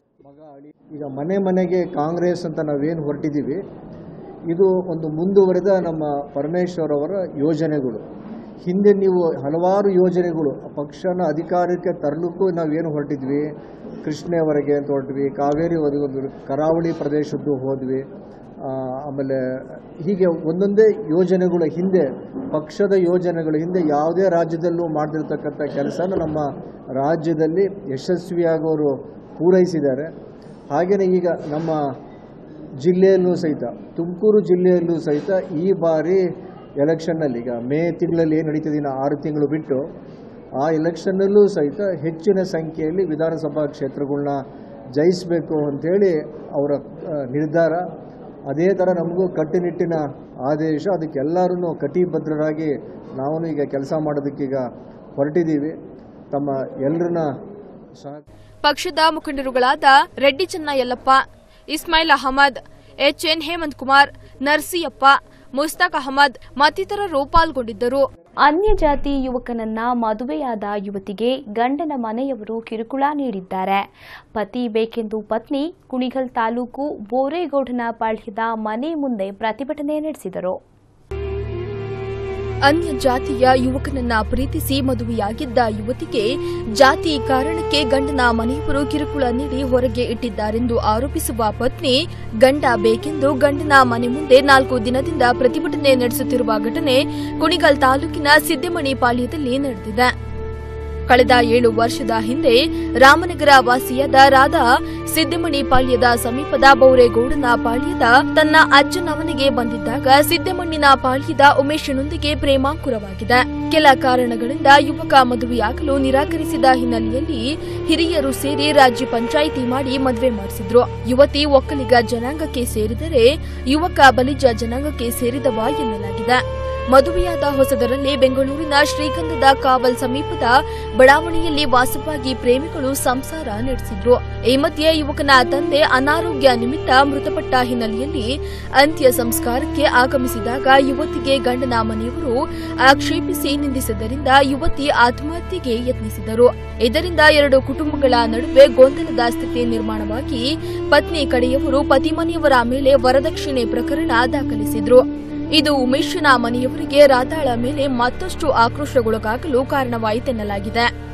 ಈಗ ಮನೆ ಮನೆಗೆ ಕಾಂಗ್ರೆಸ್ ಅಂತ ನಾವೇನು ಹೊರಟಿದ್ದೀವಿ ಇದು ಒಂದು ಮುಂದುವರೆದ ನಮ್ಮ ಪರಮೇಶ್ವರ್ ಅವರ ಯೋಜನೆಗಳು ಹಿಂದೆ ನೀವು ಹಲವಾರು ಯೋಜನೆಗಳು ಪಕ್ಷನ ಅಧಿಕಾರಕ್ಕೆ ತರಲಿಕ್ಕೂ ನಾವೇನು ಹೊರಟಿದ್ವಿ ಕೃಷ್ಣೆವರೆಗೆ ಅಂತ ಹೊರಟ್ವಿ ಕಾವೇರಿ ಒದಗಿದ್ವಿ ಕರಾವಳಿ ಪ್ರದೇಶದ್ದು ಹೋದ್ವಿ ಆ, ಆಮೇಲೆ ಹೀಗೆ ಒಂದೊಂದೇ ಯೋಜನೆಗಳು ಹಿಂದೆ ಪಕ್ಷದ ಯೋಜನೆಗಳು ಹಿಂದೆ ಯಾವುದೇ ರಾಜ್ಯದಲ್ಲೂ ಮಾಡದಿರ್ತಕ್ಕಂಥ ಕೆಲಸನ ನಮ್ಮ ರಾಜ್ಯದಲ್ಲಿ ಯಶಸ್ವಿಯಾಗಿ ಅವರು ಪೂರೈಸಿದ್ದಾರೆ ಹಾಗೆಯೇ ಈಗ ನಮ್ಮ ಜಿಲ್ಲೆಯಲ್ಲೂ ಸಹಿತ ತುಮಕೂರು ಜಿಲ್ಲೆಯಲ್ಲೂ ಸಹಿತ ಈ ಬಾರಿ ಎಲೆಕ್ಷನ್ನಲ್ಲಿ ಈಗ ಮೇ ತಿಂಗಳಲ್ಲಿ ಏನು ನಡೀತಿದೆ ಇನ್ನು ಆರು ತಿಂಗಳು ಬಿಟ್ಟು ಆ ಎಲೆಕ್ಷನ್ನಲ್ಲೂ ಸಹಿತ ಹೆಚ್ಚಿನ ಸಂಖ್ಯೆಯಲ್ಲಿ ವಿಧಾನಸಭಾ ಕ್ಷೇತ್ರಗಳನ್ನ ಜಯಿಸಬೇಕು ಅಂಥೇಳಿ ಅವರ ಆ, ನಿರ್ಧಾರ ಅದೇ ಥರ ನಮಗೂ ಕಟ್ಟುನಿಟ್ಟಿನ ಆದೇಶ ಅದಕ್ಕೆಲ್ಲರೂ ಕಟಿಬದ್ಧರಾಗಿ ನಾವು ಈಗ ಕೆಲಸ ಮಾಡೋದಕ್ಕೀಗ ಹೊರಟಿದ್ದೀವಿ ತಮ್ಮ ಎಲ್ಲರನ್ನ ಸಹ ಪಕ್ಷದ ಮುಖಂಡರುಗಳಾದ ರೆಡ್ಡಿ ಚೆನ್ನಯಲ್ಲಪ್ಪ ಇಸ್ಮಾಯಿಲ್ ಅಹಮದ್ ಎಚ್ಎನ್ ಹೇಮಂತ್ ಕುಮಾರ್ ನರ್ಸಿಯಪ್ಪ ಮುಸ್ತಾಕ್ ಅಹಮದ್ ಮತ್ತಿತರರು ಪಾಲ್ಗೊಂಡಿದ್ದರು ಅನ್ಯ ಜಾತಿ ಯುವಕನನ್ನ ಮದುವೆಯಾದ ಯುವತಿಗೆ ಗಂಡನ ಮನೆಯವರು ಕಿರುಕುಳ ನೀಡಿದ್ದಾರೆ ಪತಿ ಬೇಕೆಂದು ಪತ್ನಿ ಕುಣಿಗಲ್ ತಾಲೂಕು ಬೋರೇಗೌಡನ ಪಾಳ್ಯದ ಮನೆ ಮುಂದೆ ಪ್ರತಿಭಟನೆ ನಡೆಸಿದರು ಅನ್ಯ ಜಾತಿಯ ಯುವಕನನ್ನ ಪ್ರೀತಿಸಿ ಮದುವೆಯಾಗಿದ್ದ ಯುವತಿಗೆ ಜಾತಿ ಕಾರಣಕ್ಕೆ ಗಂಡನ ಮನೆಯವರು ಕಿರುಕುಳ ನೀಡಿ ಹೊರಗೆ ಇಟ್ಟಿದ್ದಾರೆಂದು ಆರೋಪಿಸುವ ಪತ್ನಿ ಗಂಡ ಬೇಕೆಂದು ಗಂಡನ ಮನೆ ಮುಂದೆ ನಾಲ್ಕು ದಿನದಿಂದ ಪ್ರತಿಭಟನೆ ನಡೆಸುತ್ತಿರುವ ಘಟನೆ ಕುಣಿಗಲ್ ತಾಲೂಕಿನ ಸಿದ್ದಮಣಿ ಪಾಳ್ಯದಲ್ಲಿ ನಡೆದಿದೆ ಕಳೆದ ಏಳು ವರ್ಷದ ಹಿಂದೆ ರಾಮನಗರ ವಾಸಿಯಾದ ರಾಧಾ ಸಿದ್ದಮಣಿ ಪಾಳ್ಯದ ಸಮೀಪದ ಬೌರೇಗೌಡನ ಪಾಳ್ಯದ ತನ್ನ ಅಜ್ಜನ ಮನೆಗೆ ಬಂದಿದ್ದಾಗ ಸಿದ್ದಮಣ್ಣಿನ ಪಾಳ್ಯದ ಉಮೇಶನೊಂದಿಗೆ ಪ್ರೇಮಾಂಕುರವಾಗಿದೆ ಕೆಲ ಕಾರಣಗಳಿಂದ ಯುವಕ ಮದುವೆಯಾಗಲು ನಿರಾಕರಿಸಿದ ಹಿನ್ನೆಲೆಯಲ್ಲಿ ಹಿರಿಯರು ಸೇರಿ ರಾಜ್ಯ ಪಂಚಾಯಿತಿ ಮಾಡಿ ಮದುವೆ ಮಾಡಿಸಿದ್ರು ಯುವತಿ ಒಕ್ಕಲಿಗ ಜನಾಂಗಕ್ಕೆ ಸೇರಿದರೆ ಯುವಕ ಬಲಿಜ ಜನಾಂಗಕ್ಕೆ ಸೇರಿದವ ಎನ್ನಲಾಗಿದೆ ಮದುವೆಯಾದ ಹೊಸದರಲ್ಲಿ ಬೆಂಗಳೂರಿನ ಶ್ರೀಗಂಧದ ಕಾವಲ್ ಸಮೀಪದ ಬಡಾವಣೆಯಲ್ಲಿ ವಾಸವಾಗಿ ಪ್ರೇಮಿಗಳು ಸಂಸಾರ ನಡೆಸಿದ್ರು ಈ ಮಧ್ಯೆ ಯುವಕನ ತಂದೆ ಅನಾರೋಗ್ಯ ನಿಮಿತ್ತ ಮೃತಪಟ್ಟ ಹಿನ್ನೆಲೆಯಲ್ಲಿ ಅಂತ್ಯ ಸಂಸ್ಕಾರಕ್ಕೆ ಆಗಮಿಸಿದಾಗ ಯುವತಿಗೆ ಗಂಡನ ಮನೆಯವರು ಆಕ್ಷೇಪಿಸಿ ನಿಂದಿಸಿದ್ದರಿಂದ ಯುವತಿ ಆತ್ಮಹತ್ಯೆಗೆ ಯತ್ನಿಸಿದರು ಇದರಿಂದ ಎರಡು ಕುಟುಂಬಗಳ ನಡುವೆ ಗೊಂದಲದ ಸ್ಥಿತಿ ನಿರ್ಮಾಣವಾಗಿ ಪತ್ನಿ ಕಡೆಯವರು ಪತಿ ಮನೆಯವರ ಮೇಲೆ ವರದಕ್ಷಿಣೆ ಪ್ರಕರಣ ದಾಖಲಿಸಿದ್ರು ಇದು ಉಮೇಶನ ಮನೆಯವರಿಗೆ ರಾಧಾಳ ಮೇಲೆ ಮತ್ತಷ್ಟು ಆಕ್ರೋಶಗೊಳಗಾಗಲು ಕಾರಣವಾಯಿತೆನ್ನಲಾಗಿದೆ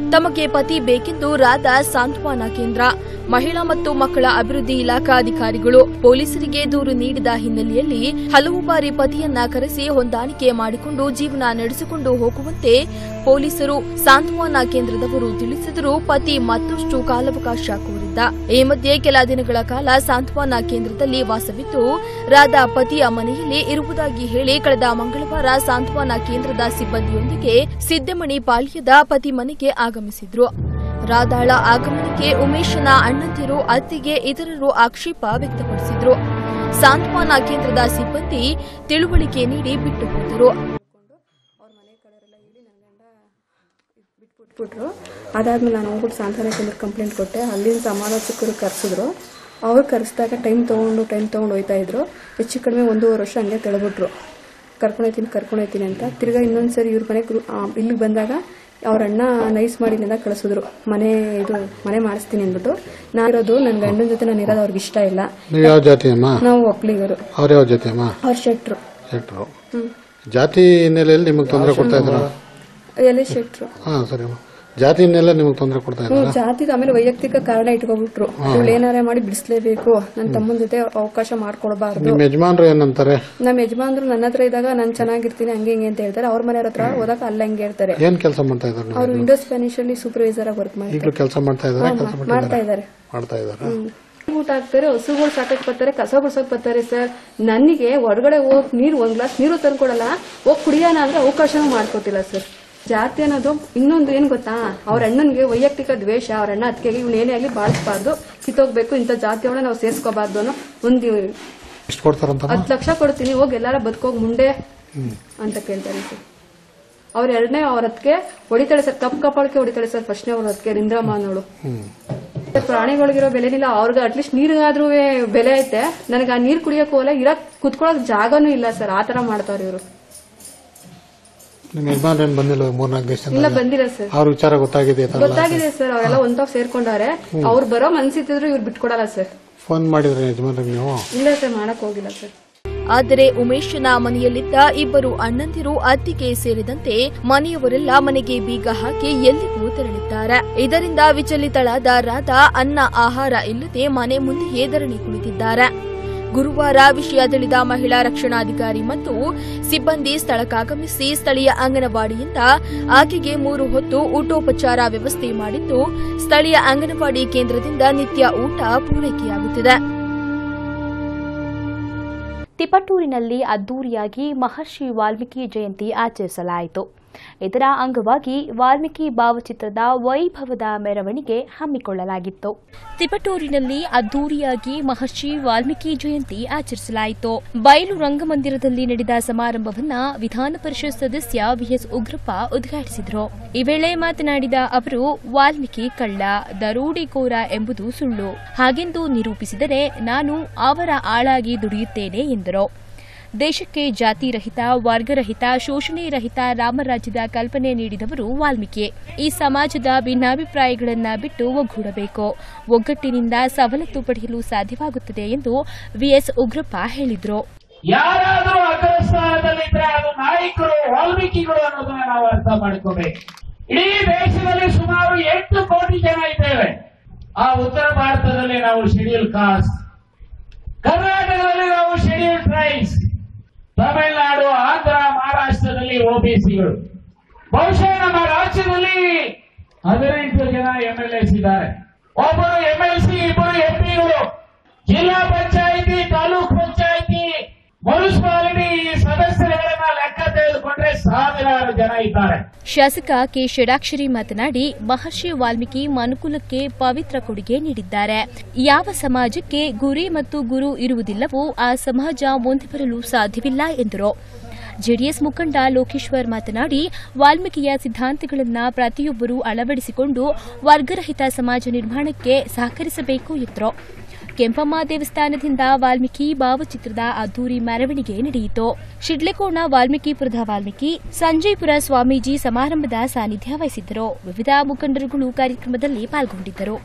ತಮಗೆ ಪತಿ ಬೇಕೆಂದು ರಾಧಾ ಸಾಂತ್ವನ ಕೇಂದ್ರ ಮಹಿಳಾ ಮತ್ತು ಮಕ್ಕಳ ಅಭಿವೃದ್ಧಿ ಇಲಾಖಾ ಅಧಿಕಾರಿಗಳು ಪೊಲೀಸರಿಗೆ ದೂರು ನೀಡಿದ ಹಿನ್ನೆಲೆಯಲ್ಲಿ ಹಲವು ಬಾರಿ ಪತಿಯನ್ನ ಕರೆಸಿ ಹೊಂದಾಣಿಕೆ ಮಾಡಿಕೊಂಡು ಜೀವನ ನಡೆಸಿಕೊಂಡು ಹೋಗುವಂತೆ ಪೊಲೀಸರು ಸಾಂತ್ವನ ಕೇಂದ್ರದವರು ತಿಳಿಸಿದರೂ ಪತಿ ಮತ್ತಷ್ಟು ಕಾಲಾವಕಾಶ ಕೋರಿದ್ದ ಈ ಮಧ್ಯೆ ಕೆಲ ದಿನಗಳ ಕಾಲ ಸಾಂತ್ವನ ಕೇಂದ್ರದಲ್ಲಿ ವಾಸವಿದ್ದು ರಾಧಾ ಪತಿಯ ಮನೆಯಲ್ಲಿ ಇರುವುದಾಗಿ ಹೇಳಿ ಕಳೆದ ಮಂಗಳವಾರ ಸಾಂತ್ವನ ಕೇಂದ್ರದ ಸಿಬ್ಬಂದಿಯೊಂದಿಗೆ ಸಿದ್ದಮಣಿ ಪಾಳ್ಯದ ಪತಿ ಮನೆಗೆ ಆಗಮಿಸಿದ್ರು ರಾಧಾಳ ಆಗಮನಕ್ಕೆ ಉಮೇಶನ ಅಣ್ಣಂದಿರು ಅತ್ತಿಗೆ ಇತರರು ಆಕ್ಷೇಪ ವ್ಯಕ್ತಪಡಿಸಿದ್ರು ಸಾಂತ್ವನ ಕೇಂದ್ರದ ಸಿಬ್ಬಂದಿ ತಿಳುವಳಿಕೆ ನೀಡಿ ಬಿಟ್ಟು ಹೋದರು ಬಿಟ್ಬಿಟ್ರು ಅದಾದ್ಮೇಲೆ ನಾನು ಹೋಗ್ಬಿಟ್ಟು ಸಾಂತ್ವನ ಕೇಂದ್ರ ಕಂಪ್ಲೇಂಟ್ ಕೊಟ್ಟೆ ಅಲ್ಲಿಂದ ಸಮಾಲೋಚಕರು ಕರೆಸಿದ್ರು ಅವ್ರು ಕರೆಸಿದಾಗ ಟೈಮ್ ತೊಗೊಂಡು ಟೈಮ್ ತೊಗೊಂಡು ಹೋಯ್ತಾ ಇದ್ರು ಹೆಚ್ಚು ಕಡಿಮೆ ಒಂದೂವರೆ ವರ್ಷ ಹಂಗೆ ತೆಳಬಿಟ್ರು ಕರ್ಕೊಂಡೋಯ್ತೀನಿ ಕರ್ಕೊಂಡೋಯ್ತೀನಿ ಅಂತ ತಿರ್ಗಾ ಇನ್ನೊಂದ್ಸರಿ ಇವ್ರ ಮನೆಗೆ ಇಲ್ಲಿಗೆ ಬಂದಾಗ ಅವ್ರ ಅಣ್ಣ ನೈಸ್ ಮಾಡಿ ಇಲ್ಲಿಂದ ಕಳಿಸಿದ್ರು ಮನೆ ಇದು ಮನೆ ಮಾಡಿಸ್ತೀನಿ ಅಂದ್ಬಿಟ್ಟು ನಾನಿರೋದು ನನ್ನ ಗಂಡನ ಜೊತೆ ನಾನು ಇರೋದು ಅವ್ರಿಗೆ ಇಷ್ಟ ಇಲ್ಲ ನೀವು ಯಾವ ಜಾತಿ ಅಮ್ಮ ನಾವು ಒಕ್ಕಲಿಗರು ಅವ್ರ ಯಾವ ಜಾತಿ ಅಮ್ಮ ಅವ್ರ ಶೆಟ್ರು ಶೆಟ್ರು ಜಾತಿ ಹಿನ್ನೆಲೆಯಲ್ಲಿ ನಿಮಗೆ ತೊಂದರೆ ಕೊಡ್ತಾ ಇದ್ರ ಎಲೆ ಶೆಟ್ರು ಹಾ ಸರಿ ಅಮ್ಮ ಜಾತಿ ಹಿನ್ನೆಲೆ ನಿಮಗೆ ತೊಂದರೆ ಕೊಡ್ತಾ ಹ್ಮ್, ಇದ್ರ ಜಾತಿದ ಆಮೇಲೆ ವೈಯಕ್ತಿಕ ಕಾರಣ ಇಟ್ಕೊಬಿಟ್ರು ಇವಳು ಏನಾರ ಮಾಡಿ ಬಿಡಿಸ್ಲೇಬೇಕು ನನ್ನ ತಮ್ಮನ ಜೊತೆ ಅವಕಾಶ ಮಾಡ್ಕೊಡ್ಬಾರ್ದು ನಿಮ್ಮ ಯಜಮಾನ್ರು ಏನಂತಾರೆ ನಮ್ಮ ಯಜಮಾನ್ರು ನನ್ನ ಹತ್ರ ಇದ್ದಾಗ ನಾನು ಚೆನ್ನಾಗಿರ್ತೀನಿ ಹಂಗೆ ಹಿಂಗೆ ಅಂತ ಹೇಳ್ತಾರೆ ಅವ್ರ ಮನೆಯವ್ರ ಹತ್ರ ಹೋದಾಗ ಅಲ್ಲ ಹಂಗೆ ಹೇಳ್ತಾರೆ ಏನ್ ಕೆಲಸ ಮಾಡ್ತಾ ಇದ್ದಾರೆ ನೀವು ಅವ್ರು ವಿಂಡೋಸ್ ಸ್ಪ್ಯಾನಿಶ್ ಅಲ್ಲಿ ಸೂಪರ್ವೈಸರ್ ಆಗಿ ವರ್ಕ್ ಮಾಡ್ತಾರೆ ಈಗಲೂ ಕೆಲಸ ಮಾಡ್ತಾ ಇದಾರೆ ಕೆಲಸ ಮಾಡ್ತಾ ಇದ್ದಾರೆ ಮಾಡ್ತಾ ಇದಾರೆ ಊಟ ಹಾಕ್ತಾರೆ ಹಸುಗಳು ಸಾಕಕ್ ಬರ್ತಾರೆ ಕಸ ಗುಡ್ಸಕ್ ಬರ್ತಾರೆ ಸರ್ ನನಗೆ ಹೊರಗಡೆ ಹೋಗ್ ನೀರು ಒಂದ್ ಗ್ಲಾಸ್ ನೀರು ತಂದ್ಕೊಡಲ್ಲ ಹೋಗ್ ಕುಡಿಯೋಣ ಅಂದ್ರೆ ಅವಕಾಶನೂ ಮಾಡ್ಕೊತಿಲ್ಲ ಸರ್ ಜಾತಿ ಅನ್ನೋದು ಇನ್ನೊಂದು ಏನ್ ಗೊತ್ತಾ ಅವ್ರ ಅಣ್ಣನ್ಗೆ ವೈಯಕ್ತಿಕ ದ್ವೇಷ ಅವ್ರ ಅಣ್ಣ ಅದಕ್ಕೆ ಇವ್ನ ಏನೇ ಆಗಲಿ ಬಾಳಿಸ್ಬಾರ್ದು ಕಿತ್ತೋಗ್ಬೇಕು ಇಂಥ ಜಾತಿಯೊಳಗೆ ನಾವು ಸೇರ್ಸ್ಕೋಬಾರ್ದು ಅನ್ನೋ ಒಂದು ಎಷ್ಟು ಕೊಡ್ತಾರಂತ ಹತ್ತು ಲಕ್ಷ ಕೊಡ್ತೀನಿ ಹೋಗಿ ಎಲ್ಲಾರ ಬದುಕೋಗ್ ಮುಂದೆ ಅಂತ ಕೇಳ್ತಾರೆ ಸರ್ ಅವ್ರ ಎರಡನೇ ಅವ್ರ ಅದಕ್ಕೆ ಹೊಡಿತಾಳೆ ಸರ್ ಕಪ್ ಕಪಾಳಕ್ಕೆ ಹೊಡಿತಾಳೆ ಸರ್ ಫಸ್ಟ್ನೇ ಅವ್ರ ಅದಕ್ಕೆ ರಿಂದ್ರಮ್ಮ ಅನ್ನೋಳು ಪ್ರಾಣಿಗಳಿಗಿರೋ ಬೆಲೆನಿಲ್ಲ ಅವ್ರಿಗೆ ಅಟ್ಲೀಸ್ಟ್ ನೀರಿಗಾದ್ರೂ ಬೆಲೆ ಐತೆ ನನಗೆ ಆ ನೀರ್ ಕುಡಿಯಕ್ಕೂ ಹೋಗಲ್ಲ ಇರಕ್ ಕುತ್ಕೊಳಕ್ ಜಾಗನೂ ಇಲ್ಲ ಸರ್ ಆತರ ಮಾಡ್ತಾವ್ರೆ ಇವರು ನಿಮ್ಮ ಯಜಮಾನ್ರು ಏನ್ ಬಂದಿಲ್ಲ ಮೂರ್ನಾಲ್ಕು ಇಲ್ಲ ದಿವಸದಿಂದ ಬಂದಿಲ್ಲ ಸರ್ ಅವ್ರ ವಿಚಾರ ಗೊತ್ತಾಗಿದೆ ಈ ತರ ಎಲ್ಲ? ಗೊತ್ತಾಗಿದೆ ಸರ್ ಅವರೆಲ್ಲ ಒಂತಾವ್ ಸೇರ್ಕೊಂಡವ್ರೆ ಅವ್ರು ಬರೋ ಮನ್ಸಿತ್ತಿದ್ರು ಇವ್ರು ಬಿಟ್ಕೊಡಲ್ಲ ಸರ್ ಫೋನ್ ಮಾಡಿದ್ರೆ ಯಜಮಾನ್ರಿಗೆ ನೀವು ಇಲ್ಲ ಸರ್ ಮಾಡಕ್ ಹೋಗಿಲ್ಲ ಸರ್ ಆದರೆ ಉಮೇಶನ ಮನೆಯಲ್ಲಿದ್ದ ಇಬ್ಬರು ಅಣ್ಣಂದಿರು ಅತ್ತಿಗೆ ಸೇರಿದಂತೆ ಮನೆಯವರೆಲ್ಲ ಮನೆಗೆ ಬೀಗ ಹಾಕಿ ಎಲ್ಲಿಗೂ ತೆರಳಿದ್ದಾರೆ ಇದರಿಂದ ವಿಚಲಿತಳಾದ ರಾಧಾ ಅನ್ನ ಆಹಾರ ಇಲ್ಲದೆ ಮನೆ ಮುಂದೆಯೇ ಧರಣಿ ಕುಳಿತಿದ್ದಾರೆ ಗುರುವಾರ ವಿಷಯ ತಿಳಿದ ಮಹಿಳಾ ರಕ್ಷಣಾಧಿಕಾರಿ ಮತ್ತು ಸಿಬ್ಬಂದಿ ಸ್ಥಳಕ್ಕಾಗಮಿಸಿ ಸ್ಥಳೀಯ ಅಂಗನವಾಡಿಯಿಂದ ಆಕೆಗೆ ಮೂರು ಹೊತ್ತು ಊಟೋಪಚಾರ ವ್ಯವಸ್ಥೆ ಮಾಡಿದ್ದು ಸ್ಥಳೀಯ ಅಂಗನವಾಡಿ ಕೇಂದ್ರದಿಂದ ನಿತ್ಯ ಊಟ ಪೂರೈಕೆಯಾಗುತ್ತಿದೆ ತಿಪಟೂರಿನಲ್ಲಿ ಅದ್ದೂರಿಯಾಗಿ ಮಹರ್ಷಿ ವಾಲ್ಮೀಕಿ ಜಯಂತಿ ಆಚರಿಸಲಾಯಿತು ಇದರ ಅಂಗವಾಗಿ ವಾಲ್ಮೀಕಿ ಭಾವಚಿತ್ರದ ವೈಭವದ ಮೆರವಣಿಗೆ ಹಮ್ಮಿಕೊಳ್ಳಲಾಗಿತ್ತು ತಿಪಟೂರಿನಲ್ಲಿ ಅದ್ದೂರಿಯಾಗಿ ಮಹರ್ಷಿ ವಾಲ್ಮೀಕಿ ಜಯಂತಿ ಆಚರಿಸಲಾಯಿತು ಬಯಲು ರಂಗಮಂದಿರದಲ್ಲಿ ನಡೆದ ಸಮಾರಂಭವನ್ನ ವಿಧಾನ ಪರಿಷತ್ ಸದಸ್ಯ ವಿಎಸ್ ಉಗ್ರಪ್ಪ ಉದ್ಘಾಟಿಸಿದರು ಈ ವೇಳೆ ಮಾತನಾಡಿದ ಅವರು ವಾಲ್ಮೀಕಿ ಕಳ್ಳ ದರೋಡೆಕೋರ ಎಂಬುದು ಸುಳ್ಳು ಹಾಗೆಂದು ನಿರೂಪಿಸಿದರೆ ನಾನು ಅವರ ಆಳಾಗಿ ದುಡಿಯುತ್ತೇನೆ ಎಂದರು ದೇಶಕ್ಕೆ ಜಾತಿ ರಹಿತ ವರ್ಗರಹಿತ ಶೋಷಣೆ ರಹಿತ ರಾಮರಾಜ್ಯದ ಕಲ್ಪನೆ ನೀಡಿದವರು ವಾಲ್ಮೀಕಿ ಈ ಸಮಾಜದ ಭಿನ್ನಾಭಿಪ್ರಾಯಗಳನ್ನ ಬಿಟ್ಟು ಒಗ್ಗೂಡಬೇಕು ಒಗ್ಗಟ್ಟಿನಿಂದ ಸವಲತ್ತು ಪಡೆಯಲು ಸಾಧ್ಯವಾಗುತ್ತದೆ ಎಂದು ವಿಎಸ್ ಉಗ್ರಪ್ಪ ಹೇಳಿದರು ಯಾರಾದರೂ ಅಗ್ರಸ್ಥಾನದಲ್ಲಿದ್ರೆ ಅದು ನಾಯಕರು ವಾಲ್ಮೀಕಿಗಳು ಅನ್ನೋದನ್ನ ನಾವು ಅರ್ಥ ಮಾಡ್ಕೋಬೇಕು ಇಡೀ ದೇಶದಲ್ಲಿ ಸುಮಾರು ಎಂಟು ಕೋಟಿ ಜನ ಇದ್ದೇವೆ ಆ ಉತ್ತರ ಭಾರತದಲ್ಲಿ ನಾವು ಶೆಡ್ಯೂಲ್ ಕಾಸ್ಟ್ ಕರ್ನಾಟಕದಲ್ಲಿ ನಾವು ಶೆಡ್ಯೂಲ್ ಟ್ರೈಬ್ಸ್ ತಮಿಳುನಾಡು ಆಂಧ್ರ ಮಹಾರಾಷ್ಟ್ರದಲ್ಲಿ ಒಬಿಸಿಗಳು ಬಹುಶಃ ನಮ್ಮ ರಾಜ್ಯದಲ್ಲಿ ಹದಿನೆಂಟು ಜನ ಎಂ ಎಲ್ ಎಸ್ ಇದ್ದಾರೆ ಒಬ್ಬರು ಎಂ ಎಲ್ ಸಿ ಇಬ್ಬರು ಎಂ ಪಿಗಳು ಜಿಲ್ಲಾ ಪಂಚಾಯಿತಿ ತಾಲೂಕ್ ಪಂಚಾಯಿತಿ ಮುನ್ಸಿಪಾಲಿಟಿ ಸದಸ್ಯರುಗಳನ್ನ ಲೆಕ್ಕ ತೆಗೆದುಕೊಂಡ್ರೆ ಸಾವಿರಾರು ಜನ ಇದ್ದಾರೆ ಶಾಸಕ ಕೆ ಷಡಾಕ್ಷರಿ ಮಾತನಾಡಿ ಮಹರ್ಷಿ ವಾಲ್ಮೀಕಿ ಮನುಕುಲಕ್ಕೆ ಪವಿತ್ರ ಕೊಡುಗೆ ನೀಡಿದ್ದಾರೆ ಯಾವ ಸಮಾಜಕ್ಕೆ ಗುರಿ ಮತ್ತು ಗುರು ಇರುವುದಿಲ್ಲವೋ ಆ ಸಮಾಜ ಮುಂದೆ ಬರಲು ಸಾಧ್ಯವಿಲ್ಲ ಎಂದರು ಜೆಡಿಎಸ್ ಮುಖಂಡ ಲೋಕೇಶ್ವರ್ ಮಾತನಾಡಿ ವಾಲ್ಮೀಕಿಯ ಸಿದ್ಧಾಂತಗಳನ್ನು ಪ್ರತಿಯೊಬ್ಬರೂ ಅಳವಡಿಸಿಕೊಂಡು ವರ್ಗರಹಿತ ಸಮಾಜ ನಿರ್ಮಾಣಕ್ಕೆ ಸಹಕರಿಸಬೇಕು ಎಂದರು ಕೆಂಪಮ್ಮ ದೇವಸ್ಥಾನದಿಂದ ವಾಲ್ಮೀಕಿ ಭಾವಚಿತ್ರದ ಅದ್ದೂರಿ ಮೆರವಣಿಗೆ ನಡೆಯಿತು ಶಿಡ್ಲೆಕೋಣ ವಾಲ್ಮೀಕಿಪುರದ ವಾಲ್ಮೀಕಿ ಸಂಜಯಪುರ ಸ್ವಾಮೀಜಿ ಸಮಾರಂಭದ ಸಾನ್ನಿಧ್ಯ ವಹಿಸಿದ್ದರು ವಿವಿಧ ಮುಖಂಡರುಗಳು ಕಾರ್ಯಕ್ರಮದಲ್ಲಿ ಪಾಲ್ಗೊಂಡಿದ್ದರು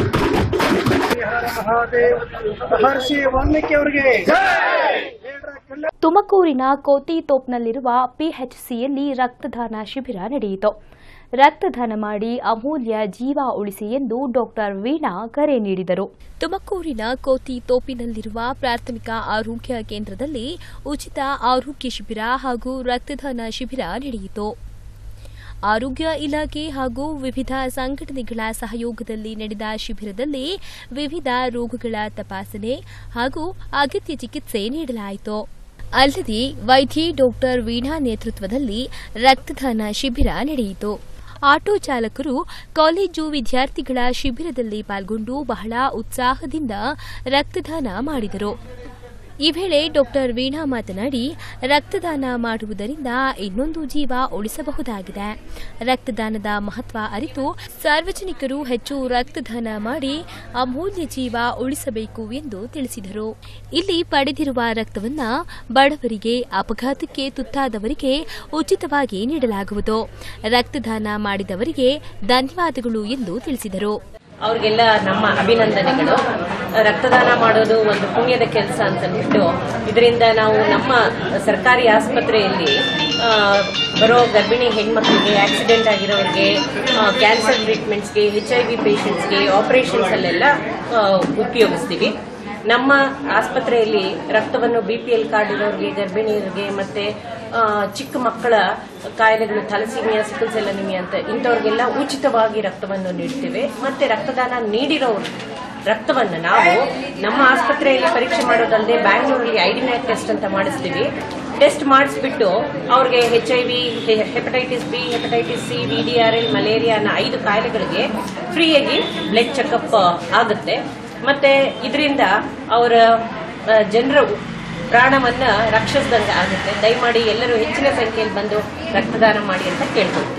ಮಹರ್ಷಿ ವಾಲ್ಮೀಕಿ ಅವರಿಗೆ ಬೇಡ್ರ ತುಮಕೂರಿನ ಕೋತಿತೋಪ್ನಲ್ಲಿರುವ ಪಿಎಚ್ಸಿಯಲ್ಲಿ ರಕ್ತದಾನ ಶಿಬಿರ ನಡೆಯಿತು ರಕ್ತದಾನ ಮಾಡಿ ಅಮೂಲ್ಯ ಜೀವ ಉಳಿಸಿ ಎಂದು ಡಾಕ್ಟರ್ ವೀಣಾ ಕರೆ ನೀಡಿದರು ತುಮಕೂರಿನ ಕೋತಿ ತೋಪಿನಲ್ಲಿರುವ ಪ್ರಾಥಮಿಕ ಆರೋಗ್ಯ ಕೇಂದ್ರದಲ್ಲಿ ಉಚಿತ ಆರೋಗ್ಯ ಶಿಬಿರ ಹಾಗೂ ರಕ್ತದಾನ ಶಿಬಿರ ನಡೆಯಿತು ಆರೋಗ್ಯ ಇಲಾಖೆ ಹಾಗೂ ವಿವಿಧ ಸಂಘಟನೆಗಳ ಸಹಯೋಗದಲ್ಲಿ ನಡೆದ ಶಿಬಿರದಲ್ಲಿ ವಿವಿಧ ರೋಗಗಳ ತಪಾಸಣೆ ಹಾಗೂ ಅಗತ್ಯ ಚಿಕಿತ್ಸೆ ನೀಡಲಾಯಿತು ಅಲ್ಲದೆ ವೈದ್ಯೆ ಡಾಕ್ಟರ್ ವೀಣಾ ನೇತೃತ್ವದಲ್ಲಿ ರಕ್ತದಾನ ಶಿಬಿರ ನಡೆಯಿತು ಆಟೋ ಚಾಲಕರು ಕಾಲೇಜು ವಿದ್ಯಾರ್ಥಿಗಳ ಶಿಬಿರದಲ್ಲಿ ಪಾಲ್ಗೊಂಡು ಬಹಳ ಉತ್ಸಾಹದಿಂದ ರಕ್ತದಾನ ಮಾಡಿದರು ಈ ವೇಳೆ ಡಾಕ್ಟರ್ ವೀಣಾ ಮಾತನಾಡಿ ರಕ್ತದಾನ ಮಾಡುವುದರಿಂದ ಇನ್ನೊಂದು ಜೀವ ಉಳಿಸಬಹುದಾಗಿದೆ ರಕ್ತದಾನದ ಮಹತ್ವ ಅರಿತು ಸಾರ್ವಜನಿಕರು ಹೆಚ್ಚು ರಕ್ತದಾನ ಮಾಡಿ ಅಮೂಲ್ಯ ಜೀವ ಉಳಿಸಬೇಕು ಎಂದು ತಿಳಿಸಿದರು ಇಲ್ಲಿ ಪಡೆದಿರುವ ರಕ್ತವನ್ನ ಬಡವರಿಗೆ ಅಪಘಾತಕ್ಕೆ ತುತ್ತಾದವರಿಗೆ ಉಚಿತವಾಗಿ ನೀಡಲಾಗುವುದು ರಕ್ತದಾನ ಮಾಡಿದವರಿಗೆ ಧನ್ಯವಾದಗಳು ಎಂದು ತಿಳಿಸಿದರು ಅವ್ರಿಗೆಲ್ಲ ನಮ್ಮ ಅಭಿನಂದನೆಗಳು ರಕ್ತದಾನ ಮಾಡೋದು ಒಂದು ಪುಣ್ಯದ ಕೆಲಸ ಅಂತಂದ್ಬಿಟ್ಟು ಇದರಿಂದ ನಾವು ನಮ್ಮ ಸರ್ಕಾರಿ ಆಸ್ಪತ್ರೆಯಲ್ಲಿ ಆ, ಬರೋ ಗರ್ಭಿಣಿ ಹೆಣ್ಮಕ್ಳಿಗೆ ಆಕ್ಸಿಡೆಂಟ್ ಆಗಿರೋರಿಗೆ ಕ್ಯಾನ್ಸರ್ ಟ್ರೀಟ್ಮೆಂಟ್ಸ್ಗೆ ಎಚ್ ಐ ವಿ ಪೇಷಂಟ್ಸ್ಗೆ ಆಪರೇಷನ್ಸಲ್ಲೆಲ್ಲ ಉಪಯೋಗಿಸ್ತೀವಿ ನಮ್ಮ ಆಸ್ಪತ್ರೆಯಲ್ಲಿ ರಕ್ತವನ್ನು ಬಿ ಪಿ ಎಲ್ ಕಾರ್ಡ್ ಇರೋರಿಗೆ ಗರ್ಭಿಣಿಯರಿಗೆ ಮತ್ತೆ ಆ, ಚಿಕ್ಕ ಮಕ್ಕಳ ಕಾಯಿಲೆಗಳು ಥಲಸೀಮಿಯಾ ಸಿಕಲ್ಸ್ ಎಲನಿಮಿಯಾ ಅಂತ ಇಂಥವ್ರಿಗೆಲ್ಲ ಉಚಿತವಾಗಿ ರಕ್ತವನ್ನು ನೀಡ್ತೇವೆ ಮತ್ತೆ ರಕ್ತದಾನ ನೀಡಿರೋರು ರಕ್ತವನ್ನು ನಾವು ನಮ್ಮ ಆಸ್ಪತ್ರೆಯಲ್ಲಿ ಪರೀಕ್ಷೆ ಮಾಡೋದಲ್ಲದೆ ಬ್ಯಾಂಗ್ಳೂರಲ್ಲಿ ಐಡಿನ್ಯಾಕ್ ಟೆಸ್ಟ್ ಅಂತ ಮಾಡಿಸ್ತೀವಿ ಟೆಸ್ಟ್ ಮಾಡಿಸ್ಬಿಟ್ಟು ಅವ್ರಿಗೆ H I V hepatitis B hepatitis C V D R L malaria ಅನ್ನೋ ಐದು ಕಾಯಿಲೆಗಳಿಗೆ ಫ್ರೀಯಾಗಿ ಬ್ಲಡ್ ಚೆಕಪ್ ಆಗುತ್ತೆ ಮತ್ತೆ ಇದರಿಂದ ಅವರ ಜನರ ಪ್ರಾಣವನ್ನ ರಕ್ಷಿಸಿದಂಗೆ ಆಗುತ್ತೆ ದಯಮಾಡಿ ಎಲ್ಲರೂ ಹೆಚ್ಚಿನ ಸಂಖ್ಯೆಯಲ್ಲಿ ಬಂದು ರಕ್ತದಾನ ಮಾಡಿ ಅಂತ ಕೇಳ್ಕೊಳ್ತೀನಿ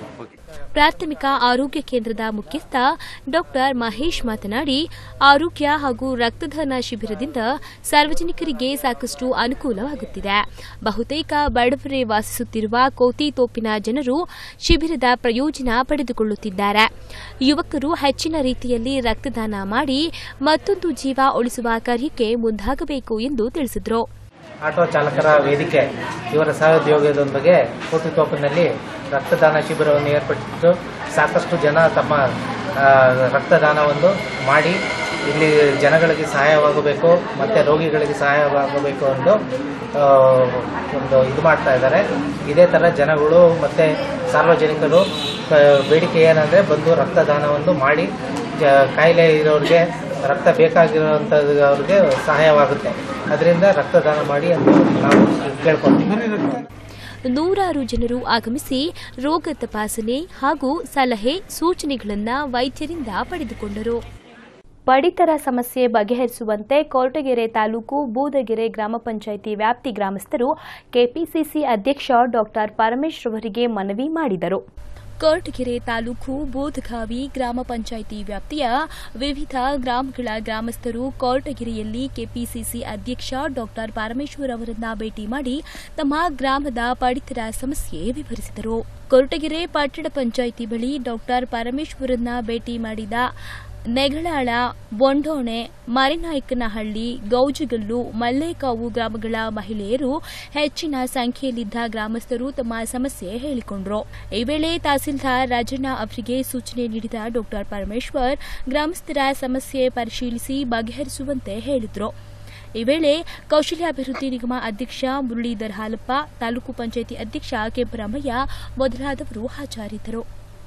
ಪ್ರಾಥಮಿಕ ಆರೋಗ್ಯ ಕೇಂದ್ರದ ಮುಖ್ಯಸ್ಥ ಡಾಕ್ಟರ್ ಮಹೇಶ್ ಮಾತನಾಡಿ ಆರೋಗ್ಯ ಹಾಗೂ ರಕ್ತದಾನ ಶಿಬಿರದಿಂದ ಸಾರ್ವಜನಿಕರಿಗೆ ಸಾಕಷ್ಟು ಅನುಕೂಲವಾಗುತ್ತಿದೆ ಬಹುತೇಕ ಬಡವರೇ ವಾಸಿಸುತ್ತಿರುವ ಕೋತಿತೋಪಿನ ಜನರು ಶಿಬಿರದ ಪ್ರಯೋಜನ ಪಡೆದುಕೊಳ್ಳುತ್ತಿದ್ದಾರೆ ಯುವಕರು ಹೆಚ್ಚಿನ ರೀತಿಯಲ್ಲಿ ರಕ್ತದಾನ ಮಾಡಿ ಮತ್ತೊಂದು ಜೀವ ಉಳಿಸುವ ಕಾರ್ಯಕ್ಕೆ ಮುಂದಾಗಬೇಕು ಎಂದು ತಿಳಿಸಿದರು ಆಟೋ ಚಾಲಕರ ವೇದಿಕೆ ಇವರ ಸಹೋದ್ಯೋಗದೊಂದಿಗೆ ಕೋಟಿತೋಪಿನಲ್ಲಿ ರಕ್ತದಾನ ಶಿಬಿರವನ್ನು ಏರ್ಪಡಿಸಿದ್ದು ಸಾಕಷ್ಟು ಜನ ತಮ್ಮ ಆ, ರಕ್ತದಾನವನ್ನು ಮಾಡಿ ಇಲ್ಲಿ ಜನಗಳಿಗೆ ಸಹಾಯವಾಗಬೇಕು ಮತ್ತು ರೋಗಿಗಳಿಗೆ ಸಹಾಯವಾಗಬೇಕು ಎಂದು ಆ, ಒಂದು ಇದು ಮಾಡ್ತಾ ಇದ್ದಾರೆ ಇದೇ ಥರ ಜನಗಳು ಮತ್ತು ಸಾರ್ವಜನಿಕರು ಆ, ಬೇಡಿಕೆ ಏನಂದರೆ ಬಂದು ರಕ್ತದಾನವನ್ನು ಮಾಡಿ ಜ ಕಾಯಿಲೆ ಇರೋರಿಗೆ ರಕ್ತ ಬೇಕಾಗಿರುವಂಥದ್ದು ಅವ್ರಿಗೆ ಸಹಾಯವಾಗುತ್ತೆ ಅದರಿಂದ ರಕ್ತದಾನ ಮಾಡಿ ಅಂತ ನಾವು ಕೇಳ್ಕೊಳ್ತೀವಿ ನೂರಾರು ಜನರು ಆಗಮಿಸಿ ರೋಗ ತಪಾಸಣೆ ಹಾಗೂ ಸಲಹೆ ಸೂಚನೆಗಳನ್ನು ವೈದ್ಯರಿಂದ ಪಡೆದುಕೊಂಡರು ಪಡಿತರ ಸಮಸ್ಯೆ ಬಗೆಹರಿಸುವಂತೆ ಕೊರಟಗೆರೆ ತಾಲೂಕು ಬೂದಗೆರೆ ಗ್ರಾಮ ಪಂಚಾಯಿತಿ ವ್ಯಾಪ್ತಿ ಗ್ರಾಮಸ್ಥರು ಕೆಪಿಸಿಸಿ ಅಧ್ಯಕ್ಷ ಡಾಕ್ಟರ್ ಪರಮೇಶ್ ಅವರಿಗೆ ಮನವಿ ಮಾಡಿದರು ಕೊರಟಗೆರೆ ತಾಲೂಕು ಬೋಧಗಾವಿ ಗ್ರಾಮ ಪಂಚಾಯಿತಿ ವ್ಯಾಪ್ತಿಯ ವಿವಿಧ ಗ್ರಾಮಗಳ ಗ್ರಾಮಸ್ಥರು ಕೊರಟಗೆರೆಯಲ್ಲಿ ಕೆಪಿಸಿಸಿ ಅಧ್ಯಕ್ಷ ಡಾಕ್ಟರ್ ಪರಮೇಶ್ವರ್ ಅವರನ್ನ ಭೇಟಿ ಮಾಡಿ ತಮ್ಮ ಗ್ರಾಮದ ಪಡಿತರ ಸಮಸ್ಯೆ ವಿವರಿಸಿದರು ಕೊರಟಗೆರೆ ಪಟ್ಟಣ ಪಂಚಾಯಿತಿ ಬಳಿ ಡಾಕ್ಟರ್ ಪರಮೇಶ್ವರನ್ನ ಭೇಟಿ ಮಾಡಿದ ನೆಗಳಾಳ ಬೊಂಡೋಣೆ ಮರಿನಾಯಕನಹಳ್ಳಿ ಗೌಜಗಲ್ಲು ಮಲ್ಲೇಕಾವು ಗ್ರಾಮಗಳ ಮಹಿಳೆಯರು ಹೆಚ್ಚಿನ ಸಂಖ್ಯೆಯಲ್ಲಿದ್ದ ಗ್ರಾಮಸ್ಥರು ತಮ್ಮ ಸಮಸ್ಯೆ ಹೇಳಿಕೊಂಡರು ಈ ವೇಳೆ ತಹಸೀಲ್ದಾರ್ ರಾಜಣ್ಣ ಅವರಿಗೆ ಸೂಚನೆ ನೀಡಿದ ಡಾಕ್ಟರ್ ಪರಮೇಶ್ವರ್ ಗ್ರಾಮಸ್ಥರ ಸಮಸ್ಯೆ ಪರಿಶೀಲಿಸಿ ಬಗೆಹರಿಸುವಂತೆ ಹೇಳಿದರು ಈ ವೇಳೆ ಕೌಶಲ್ಯಾಭಿವೃದ್ಧಿ ನಿಗಮ ಅಧ್ಯಕ್ಷ ಮುರಳೀಧರ್ ಹಾಲಪ್ಪ ತಾಲೂಕು ಪಂಚಾಯಿತಿ ಅಧ್ಯಕ್ಷ ಕೆಂಪರಾಮಯ್ಯ ಮೊದಲಾದವರು ಹಾಜರಿದ್ದರು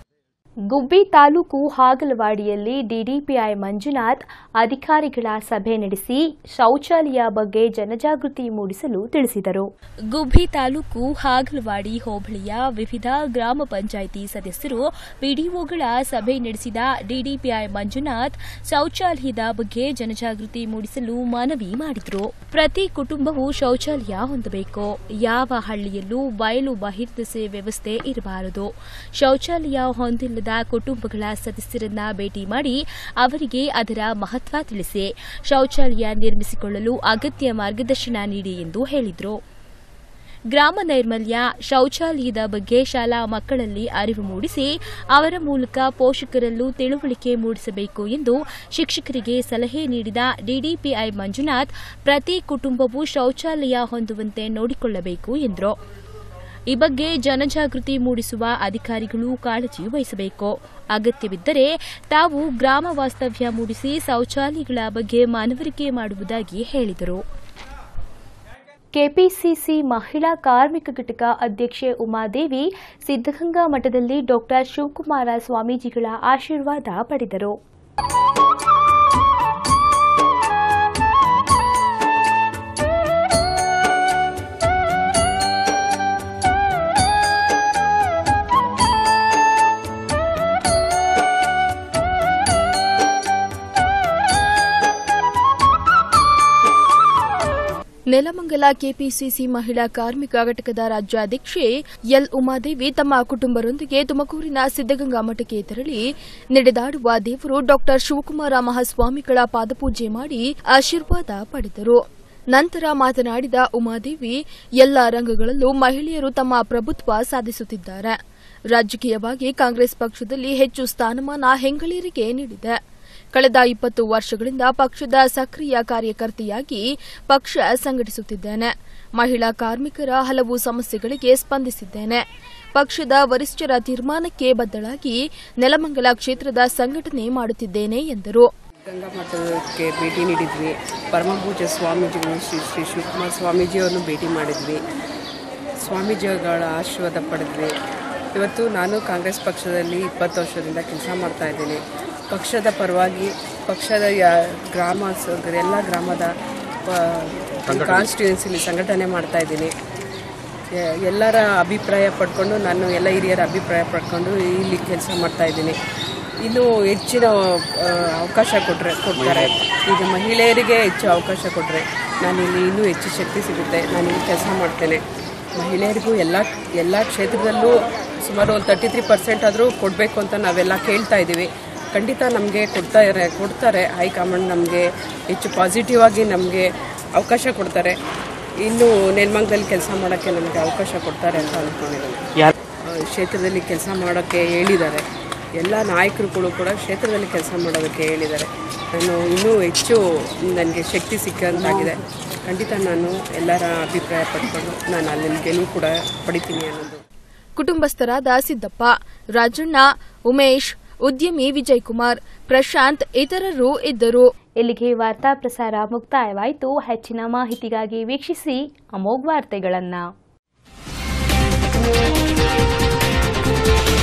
ಗುಬ್ಬಿ ತಾಲೂಕು ಹಾಗಲವಾಡಿಯಲ್ಲಿ ಡಿಡಿಪಿಐ ಮಂಜುನಾಥ್ ಅಧಿಕಾರಿಗಳ ಸಭೆ ನಡೆಸಿ ಶೌಚಾಲಯ ಬಗ್ಗೆ ಜನಜಾಗೃತಿ ಮೂಡಿಸಲು ತಿಳಿಸಿದರು ಗುಬ್ಬಿ ತಾಲೂಕು ಹಾಗಲವಾಡಿ ಹೋಬಳಿಯ ವಿವಿಧ ಗ್ರಾಮ ಪಂಚಾಯಿತಿ ಸದಸ್ಯರು ಪಿಡಿಒಗಳ ಸಭೆ ನಡೆಸಿದ ಡಿಡಿಪಿಐ ಮಂಜುನಾಥ್ ಶೌಚಾಲಯದ ಬಗ್ಗೆ ಜನಜಾಗೃತಿ ಮೂಡಿಸಲು ಮನವಿ ಮಾಡಿದರು ಪ್ರತಿ ಕುಟುಂಬವು ಶೌಚಾಲಯ ಹೊಂದಬೇಕು ಯಾವ ಹಳ್ಳಿಯಲ್ಲೂ ಬಯಲು ಬಹಿರ್ದೆಸೆ ವ್ಯವಸ್ಥೆ ಇರಬಾರದು ಶೌಚಾಲಯ ಹೊಂದಿಲ್ಲದ ಕುಟುಂಬಗಳ ಸದಸ್ಯರನ್ನ ಭೇಟಿ ಮಾಡಿ ಅವರಿಗೆ ಅದರ ಮಹತ್ವ ತಿಳಿಸಿ ಶೌಚಾಲಯ ನಿರ್ಮಿಸಿಕೊಳ್ಳಲು ಅಗತ್ಯ ಮಾರ್ಗದರ್ಶನ ನೀಡಿ ಎಂದು ಹೇಳಿದರು ಗ್ರಾಮ ನೈರ್ಮಲ್ಯ ಶೌಚಾಲಯದ ಬಗ್ಗೆ ಶಾಲಾ ಮಕ್ಕಳಲ್ಲಿ ಅರಿವು ಮೂಡಿಸಿ ಅವರ ಮೂಲಕ ಪೋಷಕರಲ್ಲೂ ತಿಳುವಳಿಕೆ ಮೂಡಿಸಬೇಕು ಎಂದು ಶಿಕ್ಷಕರಿಗೆ ಸಲಹೆ ನೀಡಿದ ಡಿಡಿಪಿಐ ಮಂಜುನಾಥ್ ಪ್ರತಿ ಕುಟುಂಬವೂ ಶೌಚಾಲಯ ಹೊಂದುವಂತೆ ನೋಡಿಕೊಳ್ಳಬೇಕು ಎಂದರು ಈ ಬಗ್ಗೆ ಜನಜಾಗೃತಿ ಮೂಡಿಸುವ ಅಧಿಕಾರಿಗಳು ಕಾಳಜಿ ವಹಿಸಬೇಕು ಅಗತ್ಯವಿದ್ದರೆ ತಾವು ಗ್ರಾಮ ವಾಸ್ತವ್ಯ ಮೂಡಿಸಿ ಶೌಚಾಲಯಗಳ ಬಗ್ಗೆ ಮನವರಿಕೆ ಮಾಡುವುದಾಗಿ ಹೇಳಿದರು ಕೆಪಿಸಿಸಿ ಮಹಿಳಾ ಕಾರ್ಮಿಕ ಘಟಕ ಅಧ್ಯಕ್ಷೆ ಉಮಾದೇವಿ ಸಿದ್ದಗಂಗಾ ಮಠದಲ್ಲಿ ಡಾಕ್ಟರ್ ಶಿವಕುಮಾರ ಸ್ವಾಮೀಜಿಗಳ ಆಶೀರ್ವಾದ ಪಡೆದರು ನೆಲಮಂಗಲ ಕೆಪಿಸಿಸಿ ಮಹಿಳಾ ಕಾರ್ಮಿಕ ಘಟಕದ ರಾಜ್ಯಾಧ್ಯಕ್ಷೆ ಎಲ್ ಉಮಾದೇವಿ ತಮ್ಮ ಕುಟುಂಬರೊಂದಿಗೆ ತುಮಕೂರಿನ ಸಿದ್ದಗಂಗಾ ಮಠಕ್ಕೆ ತೆರಳಿ ನಡೆದಾಡುವ ದೇವರು ಡಾಕ್ಟರ್ ಶಿವಕುಮಾರ ಮಹಾಸ್ವಾಮಿಗಳ ಪಾದಪೂಜೆ ಮಾಡಿ ಆಶೀರ್ವಾದ ಪಡೆದರು ನಂತರ ಮಾತನಾಡಿದ ಉಮಾದೇವಿ ಎಲ್ಲ ರಂಗಗಳಲ್ಲೂ ಮಹಿಳೆಯರು ತಮ್ಮ ಪ್ರಭುತ್ವ ಸಾಧಿಸುತ್ತಿದ್ದಾರೆ ರಾಜಕೀಯವಾಗಿ ಕಾಂಗ್ರೆಸ್ ಪಕ್ಷದಲ್ಲಿ ಹೆಚ್ಚು ಸ್ಥಾನಮಾನ ಹೆಂಗಳೀರಿಗೆ ನೀಡಿದೆ ಕಳೆದ ಇಪ್ಪತ್ತು ವರ್ಷಗಳಿಂದ ಪಕ್ಷದ ಸಕ್ರಿಯ ಕಾರ್ಯಕರ್ತೆಯಾಗಿ ಪಕ್ಷ ಸಂಘಟಿಸುತ್ತಿದ್ದೇನೆ ಮಹಿಳಾ ಕಾರ್ಮಿಕರ ಹಲವು ಸಮಸ್ಯೆಗಳಿಗೆ ಸ್ಪಂದಿಸಿದ್ದೇನೆ ಪಕ್ಷದ ವರಿಷ್ಠರ ತೀರ್ಮಾನಕ್ಕೆ ಬದ್ಧಳಾಗಿ ನೆಲಮಂಗಲ ಕ್ಷೇತ್ರದ ಸಂಘಟನೆ ಮಾಡುತ್ತಿದ್ದೇನೆ ಎಂದರು ಗಂಗಾ ಮಠಕ್ಕೆ ಭೇಟಿ ನೀಡಿದ್ವಿ ಪರಮಪೂಜ್ಯ ಸ್ವಾಮೀಜಿಗಳು ಶ್ರೀ ಶ್ರೀ ಶಿವಕುಮಾರ ಸ್ವಾಮೀಜಿಯವರನ್ನು ಭೇಟಿ ಮಾಡಿದ್ವಿ ಸ್ವಾಮೀಜಿಗಳ ಆಶೀರ್ವಾದ ಪಡೆದ್ವಿ ಇವತ್ತು ನಾನು ಕಾಂಗ್ರೆಸ್ ಪಕ್ಷದಲ್ಲಿ ಇಪ್ಪತ್ತು ವರ್ಷದಿಂದ ಕೆಲಸ ಮಾಡ್ತಾ ಇದ್ದೀನಿ ಪಕ್ಷದ ಪರವಾಗಿ ಪಕ್ಷದ ಯಾ- ಗ್ರಾಮ ಸ- ಎಲ್ಲ ಗ್ರಾಮದ ಕಾನ್ಸ್ಟಿಟ್ಯೂನ್ಸಿಲಿ ಸಂಘಟನೆ ಮಾಡ್ತಾ ಇದ್ದೀನಿ ಎ- ಎಲ್ಲರ ಅಭಿಪ್ರಾಯ ಪಡ್ಕೊಂಡು ನಾನು ಎಲ್ಲ ಹಿರಿಯರ ಅಭಿಪ್ರಾಯ ಪಡ್ಕೊಂಡು ಇಲ್ಲಿ ಕೆಲಸ ಮಾಡ್ತಾ ಇದ್ದೀನಿ ಇನ್ನು ಹೆಚ್ಚಿನ ಆ, ಅವಕಾಶ ಕೊಟ್ಟರೆ ಕೊಡ್ತಾರೆ ಈಗ ಮಹಿಳೆಯರಿಗೆ ಹೆಚ್ಚು ಅವಕಾಶ ಕೊಟ್ಟರೆ ನಾನಿಲ್ಲಿ ಇನ್ನೂ ಹೆಚ್ಚು ಶಕ್ತಿ ಸಿಗುತ್ತೆ ನಾನು ಇಲ್ಲಿ ಕೆಲಸ ಮಾಡ್ತೇನೆ ಮಹಿಳೆಯರಿಗೂ ಎಲ್ಲ ಎಲ್ಲ ಕ್ಷೇತ್ರದಲ್ಲೂ ಸುಮಾರು ಒಂದು ತರ್ಟಿ ತ್ರೀ ಪರ್ಸೆಂಟ್ ಆದರೂ ಕೊಡಬೇಕು ಅಂತ ನಾವೆಲ್ಲ ಕೇಳ್ತಾ ಇದ್ದೀವಿ ಖಂಡಿತ ನಮಗೆ ಕೊಡ್ತಾ ಇದ್ದಾರೆ ಕೊಡ್ತಾರೆ ಹೈಕಮಾಂಡ್ ನಮಗೆ ಹೆಚ್ಚು ಪಾಸಿಟಿವ್ ಆಗಿ ನಮಗೆ ಅವಕಾಶ ಕೊಡ್ತಾರೆ ಇನ್ನು ನೆಲಮಂಗಲದಲ್ಲಿ ಕೆಲಸ ಮಾಡೋಕ್ಕೆ ನಮಗೆ ಅವಕಾಶ ಕೊಡ್ತಾರೆ ಅಂತ ಅಂದ್ಕೊಂಡಿದ್ದೀನಿ ಆ, ಕ್ಷೇತ್ರದಲ್ಲಿ ಕೆಲಸ ಮಾಡೋಕ್ಕೆ ಹೇಳಿದ್ದಾರೆ ಎಲ್ಲ ನಾಯಕರುಗಳು ಕೂಡ ಕ್ಷೇತ್ರದಲ್ಲಿ ಕೆಲಸ ಮಾಡೋದಕ್ಕೆ ಹೇಳಿದ್ದಾರೆ ನಾನು ಇನ್ನೂ ಹೆಚ್ಚು ನನಗೆ ಶಕ್ತಿ ಸಿಕ್ಕಂತಾಗಿದೆ ಖಂಡಿತ ನಾನು ಎಲ್ಲರ ಅಭಿಪ್ರಾಯ ಪಡ್ಕೊಂಡು ನಾನು ಅಲ್ಲಿ ಗೆಲುವು ಕೂಡ ಪಡಿತೀನಿ ಅನ್ನೋದು ಕುಟುಂಬಸ್ಥರಾದ ಸಿದ್ದಪ್ಪ ರಾಜಣ್ಣ ಉಮೇಶ್ ಉದ್ಯಮಿ ವಿಜಯ್ ಕುಮಾರ್ ಪ್ರಶಾಂತ್ ಇತರರು ಇದ್ದರು ಇಲ್ಲಿಗೆ ವಾರ್ತಾ ಪ್ರಸಾರ ಮುಕ್ತಾಯವಾಯಿತು ಹೆಚ್ಚಿನ ಮಾಹಿತಿಗಾಗಿ ವೀಕ್ಷಿಸಿ ಅಮೋಘ್ ವಾರ್ತೆಗಳನ್ನು